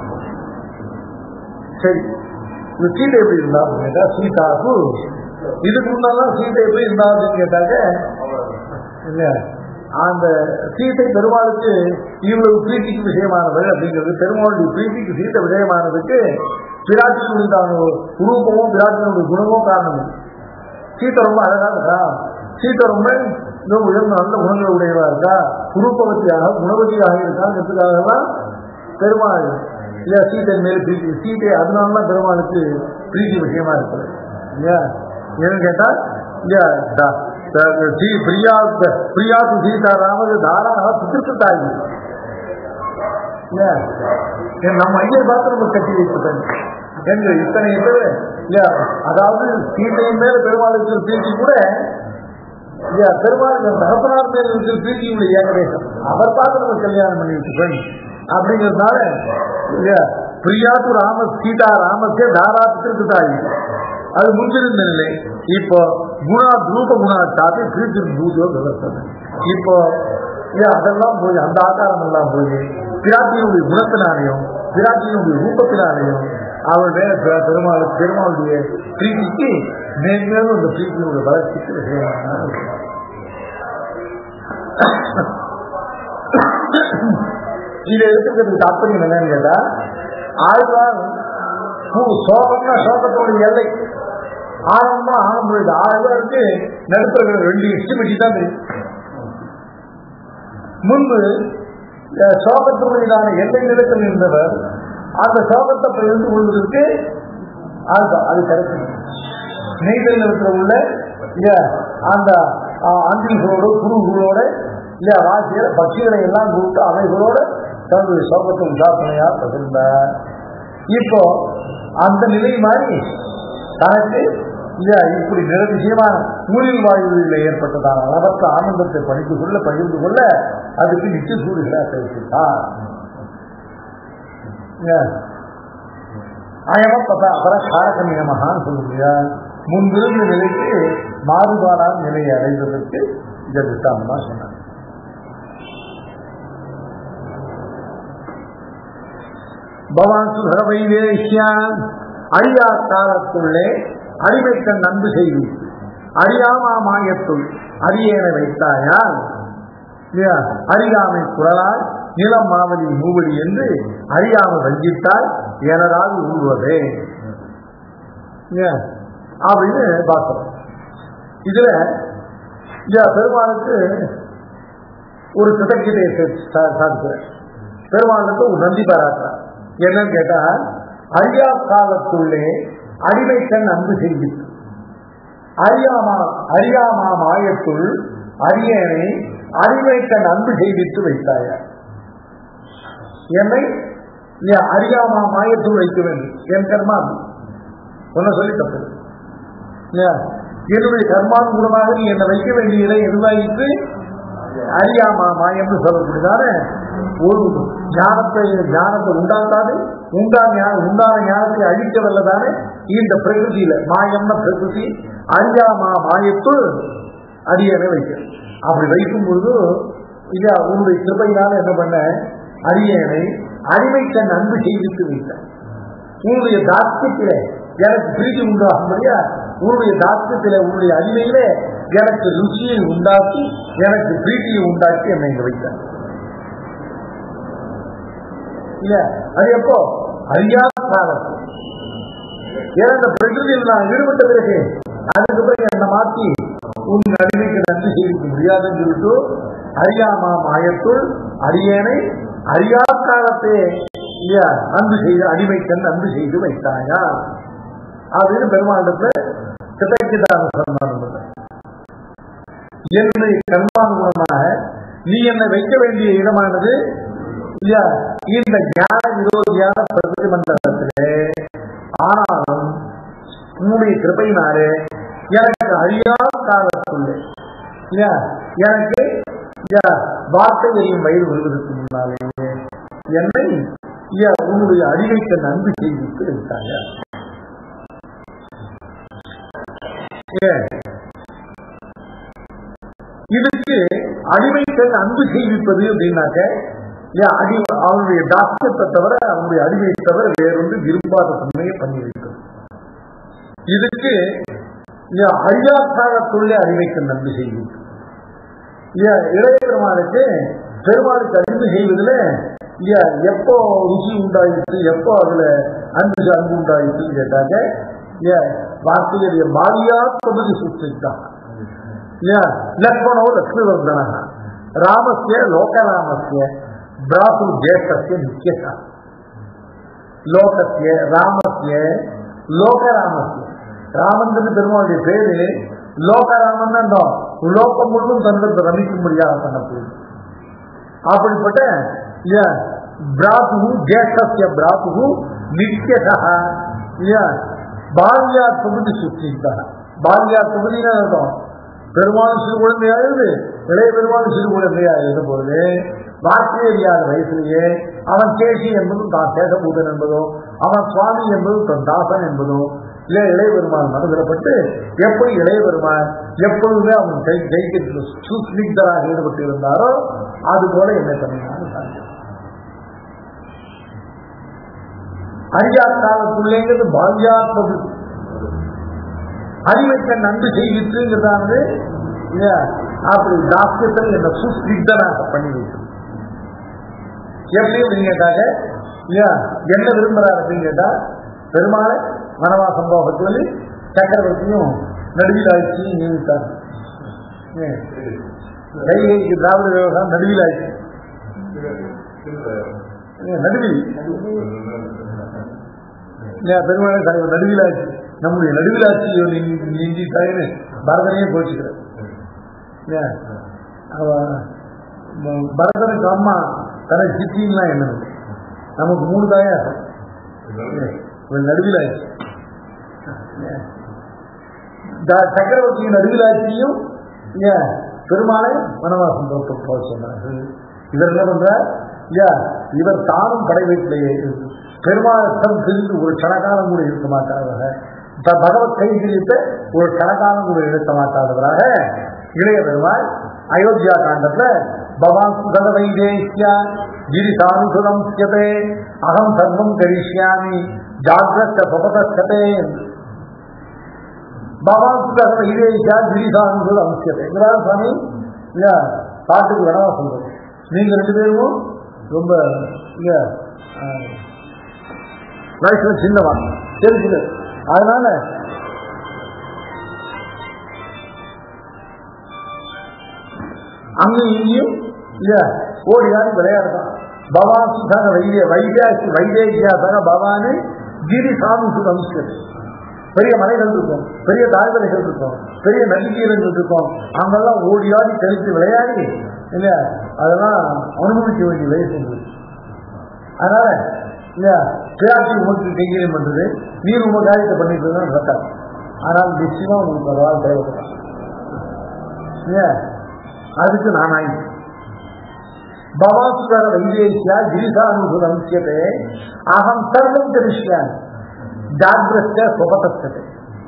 சரி இந்த சீதை எப்படி இருந்தா கேட்டா சீதாக்கு இதுக்கு முன்னாலாம் சீதை எப்படி இருந்தான்னு கேட்டாக்க இல்லையா அந்த சீதை பெருமாளுக்கு இவ்வளவு பிரீத்திக்கு விஷயமானது அப்படிங்கிறது பெருமாளுடைய பிரீத்திக்கு சீதை விஷயமானதுக்கு பிராட்டியினுடைய ரூபமும் பிராட்டியினுடைய குணமும் காரணம் சீத்தை ரொம்ப அழகா இருக்கா சீத்தை ரொம்ப இன்னும் உயர்ந்த நல்ல குணங்கள் உடையவா இருக்கா குருப்பவத்தியாக குணவதியாக இருக்காங்கிறதுக்காக தான் பெருமாள் இல்லையா சீத்தை மேல் பிரீத்தி சீத்தை அதனாலதான் பெருமாளுக்கு பிரீத்தி விஷயமா இருக்குது இல்லையா ஏன்னு கேட்டா இல்லையா பிரியா பிரியா சீதா ராமது தாராக பித்திருத்தாகி நம்ம ஐயர் பார்த்து நம்ம கட்டி வைப்பதன் என்று இத்தனை பேர் இல்லையா அதாவது சீதையின் மேல பெருமாளுக்கு பிரீத்தி கூட இல்லையா பெருமாளுக்கு தகப்பனார் மேல் இருக்கிற பிரீத்தியுடைய ஏகதேசம் அவர் பார்த்து நம்ம கல்யாணம் பண்ணி வச்சுக்கோங்க அப்படிங்கிறதுனால இல்லையா பிரியாத்து ராம சீதா ராமத்தே தாராத்திற்கு தாய் அது முன்பிருந்த நிலை இப்போ குணா ரூப குணா சாப்பி பிரீத்தி பூஜோ விவசாயம் இப்போ இல்லையா அதெல்லாம் போய் அந்த ஆகாரம் எல்லாம் போய் பிராட்டியினுடைய குணத்தினாலையும் பிராட்டியினுடைய ரூபத்தினாலையும் அவருடைய பெ- பெருமாள் பெருமாளுடைய பிரீத்திக்கு மேன்மேலும் அந்த பிரீத்தியினுடைய வளர்ச்சிக்கு விஷயமான இருக்கும். இதை எடுத்துக்கிறதுக்கு தாற்பயம் என்னன்னு கேட்டா ஆழ்வார் பூ சோகம்னா சோகத்தோட எல்லை ஆரம்பமா ஆரம்பிடுது ஆழ்வாருக்கு நடுத்தர ரெண்டு எஸ்டிமேட்டி தான் தெரியும் முன்பு அஹ், சோகத்துடையதான எல்லை நிலத்தில் இருந்தவர் அந்த சோகத்தை பகிர்ந்து கொள்வதற்கு அதுதான் அது கரெக்ட் நெய்தல் நிலத்தில் உள்ள இல்ல அந்த அஹ், அன்பில்களோட குருகளோட இல்ல வாசியில பட்சிகளை எல்லாம் கூப்பிட்டு அவைகளோட தன்னுடைய சோகத்தை உதாசனையா பகிர்ந்தார் இப்போ அந்த நிலை மாதிரி தனக்கு இல்ல இப்படி நிரதிசயமான ஊரில் வாயுவில் ஏற்பட்டதான அளவற்ற ஆனந்தத்தை படித்து கொள்ள பகிர்ந்து கொள்ள அதுக்கு நிச்சய சூடுகளா தெரிவித்தார் அயமப்பட்ட அபர காரக நியமகான்னு சொல்லுங்க முன்பிருந்த நிலைக்கு மாறுபாடான நிலையை அடைவதற்கு இதை திட்டாம சொன்னார் பவான் சுதர வைவேஷ்யான் அழியா காலத்துள்ளே அறிவைக்கண் நன்பு செய்து அறியாமா மாயத்துள் அரியேன வைத்தாயால் இல்லையா? அறியாமை குரலால் நிலம் மாவலி மூவடி என்று அறியாமல் வஞ்சித்தால் எனதாவது ஊழ்வதே இல்லையா? அப்படின்னு பார்க்கிறோம் இதுல இல்லையா, பெருமாளுக்கு ஒரு கிட்டக்கிட்டே சாதிக்கிறேன் பெருமாளுக்கு ஒரு நந்தி பாராட்டுறார் என்னன்னு கேட்டா அறியா காலத்துள்ளே அடிமைக்கண் அன்பு செய்தித்து அறியாமா அறியாமா மாயத்துள் அரியணை அறிவைக்கண் அன்பு செய்வித்து வைத்தாய என்னை நீ அறியாமா மாயத்துள் வைக்க வேண்டும் என் கர்மா அது. உன்னை சொல்லி தப்பு இல்லையா? என்னுடைய கர்மானுகுணமாக நீ என்னை வைக்க வேண்டிய இடம் எதுவாயிற்று அறியாமா மாயம்னு சொல்லக்கூடியதான ஒரு ஞானத்தை ஞானத்தை உண்டாக்காது உண்டா ஞான உண்டான ஞானத்தை அழிக்க வல்லதானே இந்த பிரகிருதியில மாயம்ன பிரகிருதி அறியாமா மாயத்துள் அரியணை வைக்க அப்படி வைக்கும் பொழுது இல்ல உன்னுடைய கிருபையினால என்ன பண்ண அரியணை அடிமைக்கண் அன்பு செய்வித்து வைத்தார் உன்னுடைய தாத்தியத்திலே எனக்கு பிரீதி உண்டாகும்படியா உன்னுடைய தாத்தியத்திலே உன்னுடைய அடிமையிலே எனக்கு ருச்சியை உண்டாக்கி எனக்கு பிரீத்தியை உண்டாக்கி என்னை இங்க வைத்தார் இல்ல அது எப்போ அறியாத காலம் ஏன்னா இந்த பிரகிருதியில் நான் ஈடுபட்ட பிறகு அதுக்கு பிறகு என்னை மாற்றி உன் அடிமைக்கு நன்றி செய்திக்க முடியாதுன்னு சொல்லிட்டு அறியாமா மாயத்துள் அரியணை அறியா காலத்தே இல்லையா அன்பு செய்து அடிமைக்கண் அன்பு செய்து வைத்தாயா அப்படின்னு பெருமாண்டத்துல கிட்டக்கிட்டாங்க சொன்னாங்க என்னுடைய கர்மானுகுணமாக நீ என்னை வைக்க வேண்டிய இடமானது இல்லையா இந்த ஞான விரோதியான பிரகதி மண்டலத்திலே ஆனாலும் உன்னுடைய கிருபையினாலே எனக்கு அறியாத காலத்துள்ளே இல்லையா எனக்கு இல்லையா வார்த்தை எறியும் வயது வருவதற்கு முன்னாலேயே என்னை இல்லையா உன்னுடைய அறிவைக்கு நன்றி செய்வித்து வைத்தாங்க ஏன் இதுக்கு அடிமைகள் அன்பு செய்விப்பது அப்படின்னாக்க ஏன் அடி அவனுடைய டாக்டத்தை தவிர அவனுடைய அடிமையை தவிர வேறொன்று விரும்பாத தன்மையை பண்ணி வைக்கும் இதுக்கு ஏன் அறியா காலத்துள்ளே அறிவைக்கு நன்றி செய்விக்கும் ஏன் இளைய பெருமாளுக்கு பெருமாளுக்கு அன்பு செய்வதில் ஏன் எப்போ ருசி உண்டாயிடுச்சு எப்போ அதுல அன்பு அன்பு உண்டாயிடுச்சுன்னு கேட்டாங்க ஏன் வார்த்தையுடைய பாலியா தொகுதி சுற்றிட்டான் ஏன் லக்ஷ்மணோ லக்ஷ்மிவர்தன ராமஸ்ய லோகராமஸ்ய பிராத்து ஜேஷ்டஸ்ய முக்கியதா லோகஸ்ய ராமஸ்ய லோகராமஸ்ய ராமன்றது பெருமாளுடைய பேரு லோகராமன் தான் லோகம் முழுவதும் தன்னிடத்தை ரமிக்கும்படியாக பண்ணப்படுது அப்படிப்பட்ட ஏன் பிராத்து ஜேஷ்டஸ்ய பிராத்து நித்தியதா ஏன் பால்யா தொகுதி சுற்றிட்டா பால்யா தொகுதின்னு அர்த்தம் பெருமாள் சிறு குழந்தையா இருந்து இளைய பெருமாள் சிறு குழந்தையா இருந்த பொழுது வார்த்தை அறியாத வயசுலேயே அவன் கேசி என்பதும் தான் சேஷபூதன் என்பதோ அவன் சுவாமி என்பதும் தன் தாசன் என்பதோ இல்லை இளைய பெருமாள் மனதிலப்பட்டு எப்படி இளைய பெருமாள் எப்பொழுதுமே அவன் கை கைக்கு சுஸ்னிக்தராக ஈடுபட்டு இருந்தாரோ அது போல என்ன பண்ணினாலும் அறியா காலத்துள்ளேங்கிறது பால்யாத்மது அறிவைக்க நன்கு செய்வித்துங்கிறதானது இல்லையா அப்படி தாஸ்யத்தில் என்ன சுஸ்னிக்தனாக பண்ணி வைக்கும் எப்படி அப்படின்னு கேட்டாங்க இல்லையா என்ன விரும்புறாரு அப்படின்னு கேட்டா பெருமாளை வனவாசம் போக சொல்லி சக்கரவர்த்தியும் நடுவில் ஆட்சியும் நியமித்தார் கைகைக்கு திராவிட விவகாரம் நடுவில் ஆட்சி நடுவில் பெருமாளை தலைவர் நடுவில் ஆட்சி நம்முடைய நடுவில் ஆட்சி நீங்கி தலைவர் பரதனையே போச்சுக்கிறார் பரதனுக்கு அம்மா தலை சித்தின்னா என்ன நமக்கு மூணு தாயா நடுவில் ஆட்சி சக்கரவர்த்தியின் நடுவிலாட்சியும் பெருமாளை வனவாசம் போக சொன்னார்கள் இவர் என்ன பண்றார் இல்லையா இவர் தானும் படை வீட்டிலேயே பெருமாளத்தம் பிரிந்து ஒரு கணக்காலம் கூட இருக்க மாட்டார்கள் பகவத் கைகிழித்த ஒரு கணக்காலம் கூட எடுக்க மாட்டாதவராக இளைய பெருமாள் அயோத்தியா காண்டத்துல பவான் சுகத வைதேசியா கிரிசானுசுதம் சியதே அகம் சர்வம் கரிஷ்யாமி ஜாகிரத்த பபதே பவான் சுகத வைதேசியா கிரிசானுசுதம் சியதே சுவாமி இல்லையா பாட்டுக்கு வேணவா சொல்றது நீங்க ரெண்டு பேரும் ரொம்ப இல்லையா வயசுல சின்னவா தெரிஞ்சுது அதனால அங்கேயும் இங்கேயும் இல்லையா ஓடி ஆடி விளையாடுதான் பவான் சுதன வைத்திய வைத்தியாசி வைதேகியாசன பவானு கிரி சாமி சுதம்சது பெரிய மலைகள் இருக்கும் பெரிய தாழ்வரைகள் இருக்கும் பெரிய நதிக்கீரங்கள் இருக்கும் அங்கெல்லாம் ஓடி ஆடி கழித்து விளையாடி இல்லையா அதெல்லாம் அனுபவிக்க வேண்டிய வயசு அதனால இல்லையா பிராட்டி உமக்கு கைகரியம் பண்றது நீர் உம காரியத்தை பண்ணிட்டு தான் நடக்காது ஆனால் நிச்சயமா உங்களுக்கு ஒரு வாழ் தேவைப்படும் இல்லையா அதுக்கு நான் ஆயிடுச்சு பவாசுர வைதேசியா கிரிசானுசுரம்சியதே அகம் சர்வம் கரிஷ்யான் ஜாகிரத்த சுபதத்தை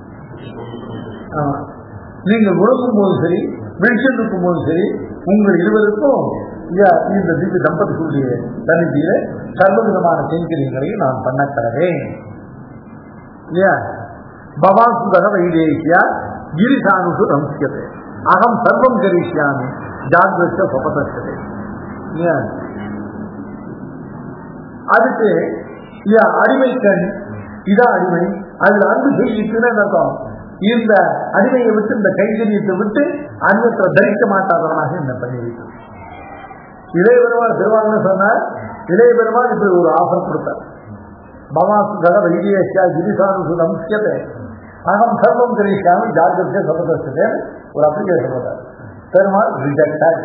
நீங்கள் உறங்கும் போது சரி வெளிச்சம் இருக்கும் போது சரி உங்கள் இருவருக்கும் இந்த திவ்ய தம்பதிகளுடைய சன்னிதியில சர்வவிதமான கைங்கரியங்களையும் நான் பண்ண தரவேன் இல்லையா பவான் சுதக வைதேசியா கிரிசானுசு ரம்சியத்தை அகம் சர்வம் கரிஷ்யாமி ஜாகிரத்த சுபதத்தை அதுக்கு அடிமை கண் இதான் அடிமை அதுல அன்பு செய்யிட்டுன்னு அர்த்தம் இந்த அடிமையை விட்டு இந்த கைங்கரியத்தை விட்டு அன்னத்தை தரிக்க மாட்டாதவனாக என்ன பண்ணி வைக்கும் இளைய பெருமாள் திருவாங்கன்னு சொன்னார் இளைய பெருமாள் இப்படி ஒரு ஆஃபர் கொடுத்தார் பவாசு கத வைத்தியசியா கிரிசானு சுதம்சியத்தை அகம் சர்வம் கரிசாமி ஜாகிரத்தை சபதத்தை ஒரு அப்ளிகேஷன் போட்டார் பெருமாள் ரிஜெக்டட்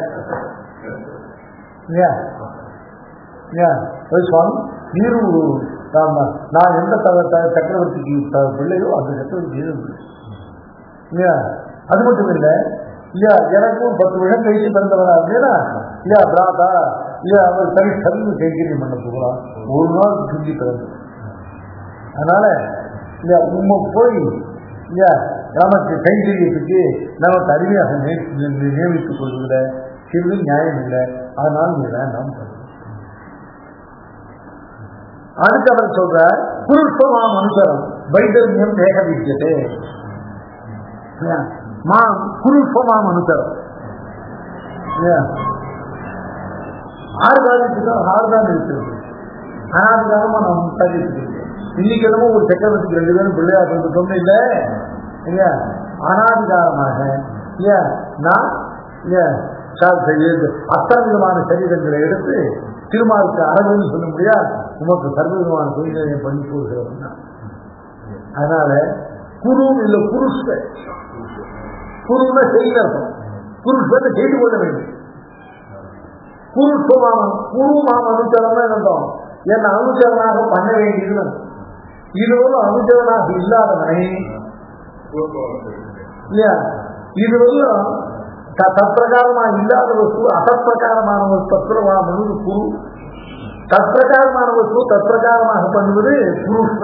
சுவாமி நீரு நான் எந்த சக்கரவர்த்திக்கு பிள்ளையோ அந்த சக்கரவர்த்தி இல்லையா அது மட்டும் இல்லை இல்லையா எனக்கும் பத்து வருஷம் கழிச்சு பிறந்தவனா இருந்தேனா இல்லையா பிராதா இல்லையா அவர் தனி சர்வ கைங்கரியம் பண்ண போகலாம் ஒரு நாள் சுற்றி பிறந்து அதனால இல்லையா உண்மை போய் இல்லையா நமக்கு கைங்கரியத்துக்கு நமக்கு அருமையாக நியமித்துக் கொள்கிற சிறிது நியாயம் இல்லை அதனால நீ வேண்டாம் அடுத்து அவர் சொல்ற புருஷமாம் அனுசரம் வைத்தர்மியம் தேக வித்தியதே மாம் குருப்பமாம் அனுசரம் ஆறு காலத்துக்கு ஆறு தான் இருக்கிறது அனாதிகாரமா நான் முட்டாடிட்டு இன்னைக்கு என்னமோ ஒரு சக்கரவர்த்திக்கு ரெண்டு பேரும் பிள்ளையார் சொல்லிட்டோம்னு இல்லை இல்லையா அனாதிகாரமாக இல்லையா நான் இல்லையா அத்தனை விதமான சரீரங்களை எடுத்து திருமாவுக்கு அறகுன்னு சொல்ல முடியாது உமக்கு சர்வவிதமான தொழிலை பண்ணி போடுகிறவன் அதனால குரு இல்ல புருஷ குருன செய்தர்த்தம் புருஷனை செய்து கொள்ள வேண்டும் புருஷமாமன் குருமாம் அனுச்சரம் என்னோம் என்ன அனுச்சரனாக பண்ண வேண்டியது இதோடு அனுச்சரனாக இல்லாதவனை இல்லையா இது வந்து த- தற்பிரகாரமா இல்லாத வஸ்து அசற்பிரகாரமான ஒரு தத்துவமா பண்ணுவது குரு தற்பிரகாரமான வஸ்து தற்பிரகாரமாக பண்ணுவது புருஷ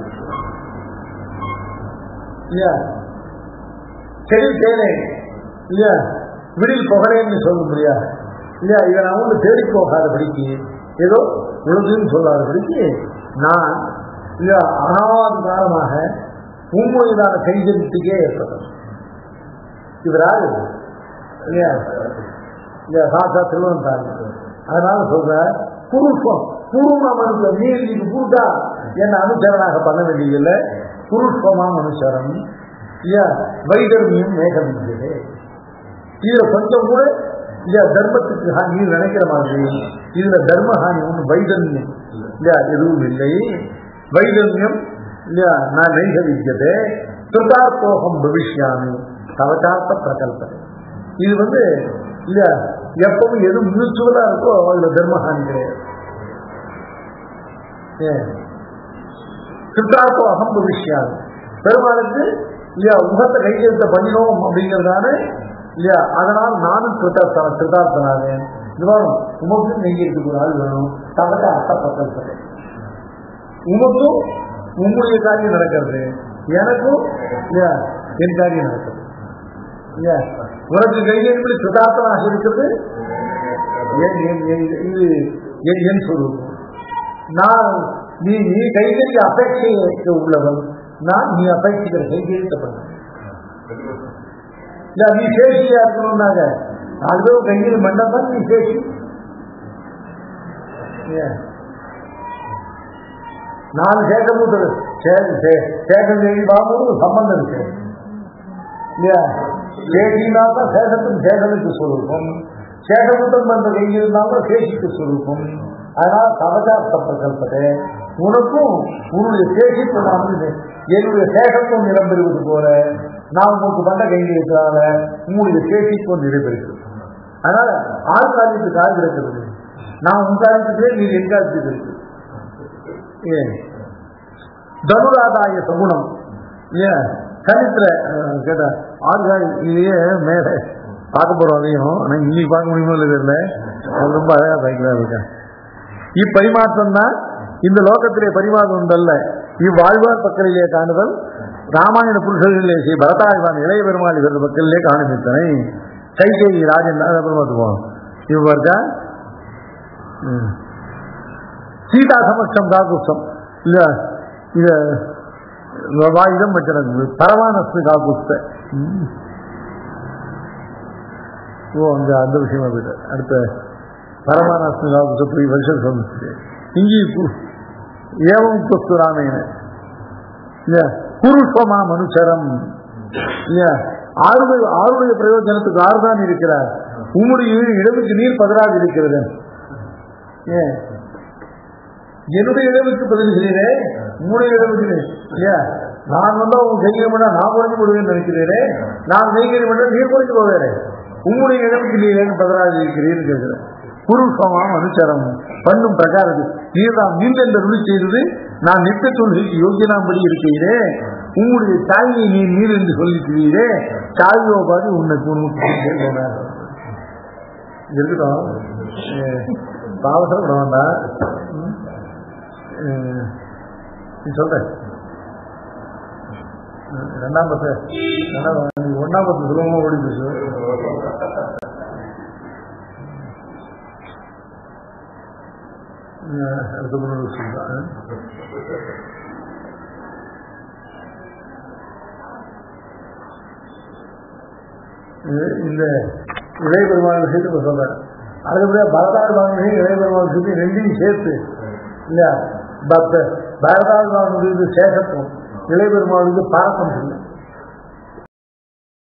இல்லையா செடி தேனே இல்லையா விடில் புகழேன்னு சொல்ல முடியாது இல்லையா இதை நான் ஒன்று தேடி போகாதபடிக்கு ஏதோ உழுதுன்னு சொல்லாதபடிக்கு நான் இல்லையா அனாதி காலமாக உண்மையிலான கைதறித்துக்கே ஏற்பட்டது இவர் யாரு இல்லையா இல்லையா சாத்தா திருவந்தாங்க அதனால சொல்ற புருஷம் பூர்வ மனுஷ நீ இன்னைக்கு பூட்டா என்ன அனுசரனாக பண்ண வேண்டியதில்லை புருஷமா அனுசரம் இல்லையா வைதர்மியம் மேகம் இருக்குது இதுல கொஞ்சம் கூட இல்லையா தர்மத்துக்கு ஹானி நீ நினைக்கிற மாதிரி இதுல தர்ம ஹானி ஒன்று வைதர்மியம் இல்லையா எதுவும் இல்லை வைதர்மியம் இல்லையா நான் நைகவிக்கதே கிருதார்த்தோகம் பவிஷ்யாமி கவச்சார்த்த பிரகல்பனை இது வந்து இல்லையா எப்பவும் எது மியூச்சுவலா இருக்கோ அதுல தர்மஹானி கிடையாது ஏன் சித்தார்த்தம் அகம் பவிஷ்யாமி பெருமாளுக்கு இல்லையா முகத்தை கையெழுத்த பண்ணினோம் அப்படிங்கிறதான இல்லையா அதனால் நானும் கிருத்தார்த்தன கிருத்தார்த்தனாவேன் இதுவாரும் உமக்கும் நெய்யிருக்கு ஒரு ஆள் வேணும் தவறு அர்த்தப்பட்டது உமக்கும் உங்களுடைய காரியம் நடக்கிறது எனக்கும் இல்லையா என் காரியம் நடக்கிறது இல்லையா உனக்கு கையெழுப்பி கிருதார்த்தனாக இருக்கிறது என் என் என் இது என் என் சொல்லுவோம் நான் நீ நீ கைகறி அபேட்சைக்கு உள்ளவன் நான் நீ அபேட்சிக்கிற கைகறித்தப்பட இல்ல நீ சேஷியா இருக்கணும்னாங்க நாலு பேரும் கையில் மண்டபம் நீ சேஷி ஏன்? நாலு சேகமூத்தர் சேகம் செய்தி பாபு சம்பந்தம் இருக்கு இல்லையா சேகினா தான் சேகத்தும் சேகனுக்கு சொல்லுவோம் சேகமுத்தம் பண்ற கையில் இருந்தாலும் சேஷிக்கு சொல்லுவோம் அதனால கவச்சார்த்த பிரகல்பத்தை உனக்கும் உன்னுடைய சேஷிப்பு நான் வந்து என்னுடைய சேகத்துவம் நிரம்பெறுவது போல நான் உங்களுக்கு பண்ண கையில் இருக்கிறாங்க உங்களுடைய சேஷித்துவம் நிறைவேறுகிறது அதனால ஆள் காரியத்துக்கு ஆள் இருக்கிறது நான் உன் காரியத்துக்கே நீ என் காரியத்துக்கு இருக்கு ஏன் தனுராதாய சகுணம் ஏன் கணித்துல கேட்ட ஆள்காய் இதையே மேலே பார்க்க போறோம் அதையும் ஆனா இன்னைக்கு பார்க்க முடியுமோ இல்லை தெரியல அது ரொம்ப அழகா பயங்கரா இருக்கேன் இப்பரிமாற்றம் தான் இந்த லோகத்திலே பரிமாற்றம் உண்டல்ல இவ்வாழ்வார் பக்கத்திலே காணுதல் ராமாயண புருஷர்களிலே ஸ்ரீ பரதாழ்வான் இளைய பெருமாள் இவர்கள் பக்கத்திலே காணுமித்தனை கைகேயி ராஜன் அதை அப்புறம் பார்த்துப்போம் இவ்வர்க்கா சீதா சமட்சம் காகுஸ்தம் இல்ல இத வாயுதம் வச்சிருந்தது பரமானஸ்து காகுஸ்த ம். ஓ அங்க அந்த விஷயமா போயிட்டு அடுத்த பரமானஸ்து காகுஸ்த போய் வருஷம் சொல்லிச்சு இங்கே ஏவம் கொஸ்து ராமேன இல்ல புருஷமா மனுஷரம் இல்ல ஆறுடைய ஆறுடைய பிரயோஜனத்துக்கு ஆறுதான் இருக்கிறார் உம்முடைய இடத்துக்கு நீர் பதிலாக இருக்கிறது ஏன் என்னுடைய இடவுக்கு பதில்கிறீரே உங்களுடைய இடவுக்கு இல்லையா நான் வந்தா உங்க கைகரி பண்ணா நான் குறைஞ்சு போடுவேன்னு நினைக்கிறீரே நான் கைகரி பண்ணா நீர் குறைஞ்சு போவேரே உங்களுடைய இடவுக்கு நீர் ஏன் பதிலாக இருக்கிறீர்னு கேட்கிறேன் புருஷமாம் அனுச்சரம் பண்ணும் பிரகாரத்தில் நீர் தான் நீண்ட இந்த ருளி செய்தது நான் நித்த தொழிலுக்கு யோகியனாம்படி இருக்கிறீரே உங்களுடைய தாயை நீ நீர் என்று சொல்லிக்கிறீரே தாயோ பாதி உன்னை உனக்கு இருக்கட்டும் பாவசம் விட வேண்டாம் ம். நீ சொல்ற ரெண்டாம் பத்து ரெண்டாம் நீ ஒன்னாம் பத்து சுலபமா ஓடி பேசு ம், அடுத்த முன்னாடி சொல்றேன் இது- இந்த இளைய பெருமாள் விஷயத்தை இப்ப சொல்றேன் அதுக்கப்புறம் பரதாள் வாங்கினையும் இளைய பெருமாள் விஷயத்தையும் ரெண்டையும் சேர்த்து இல்லையா பக்த பரதாள் வாங்கினது சேஷத்துவம் இளைய பெருமாளுக்கு பாரத்தம் இல்லை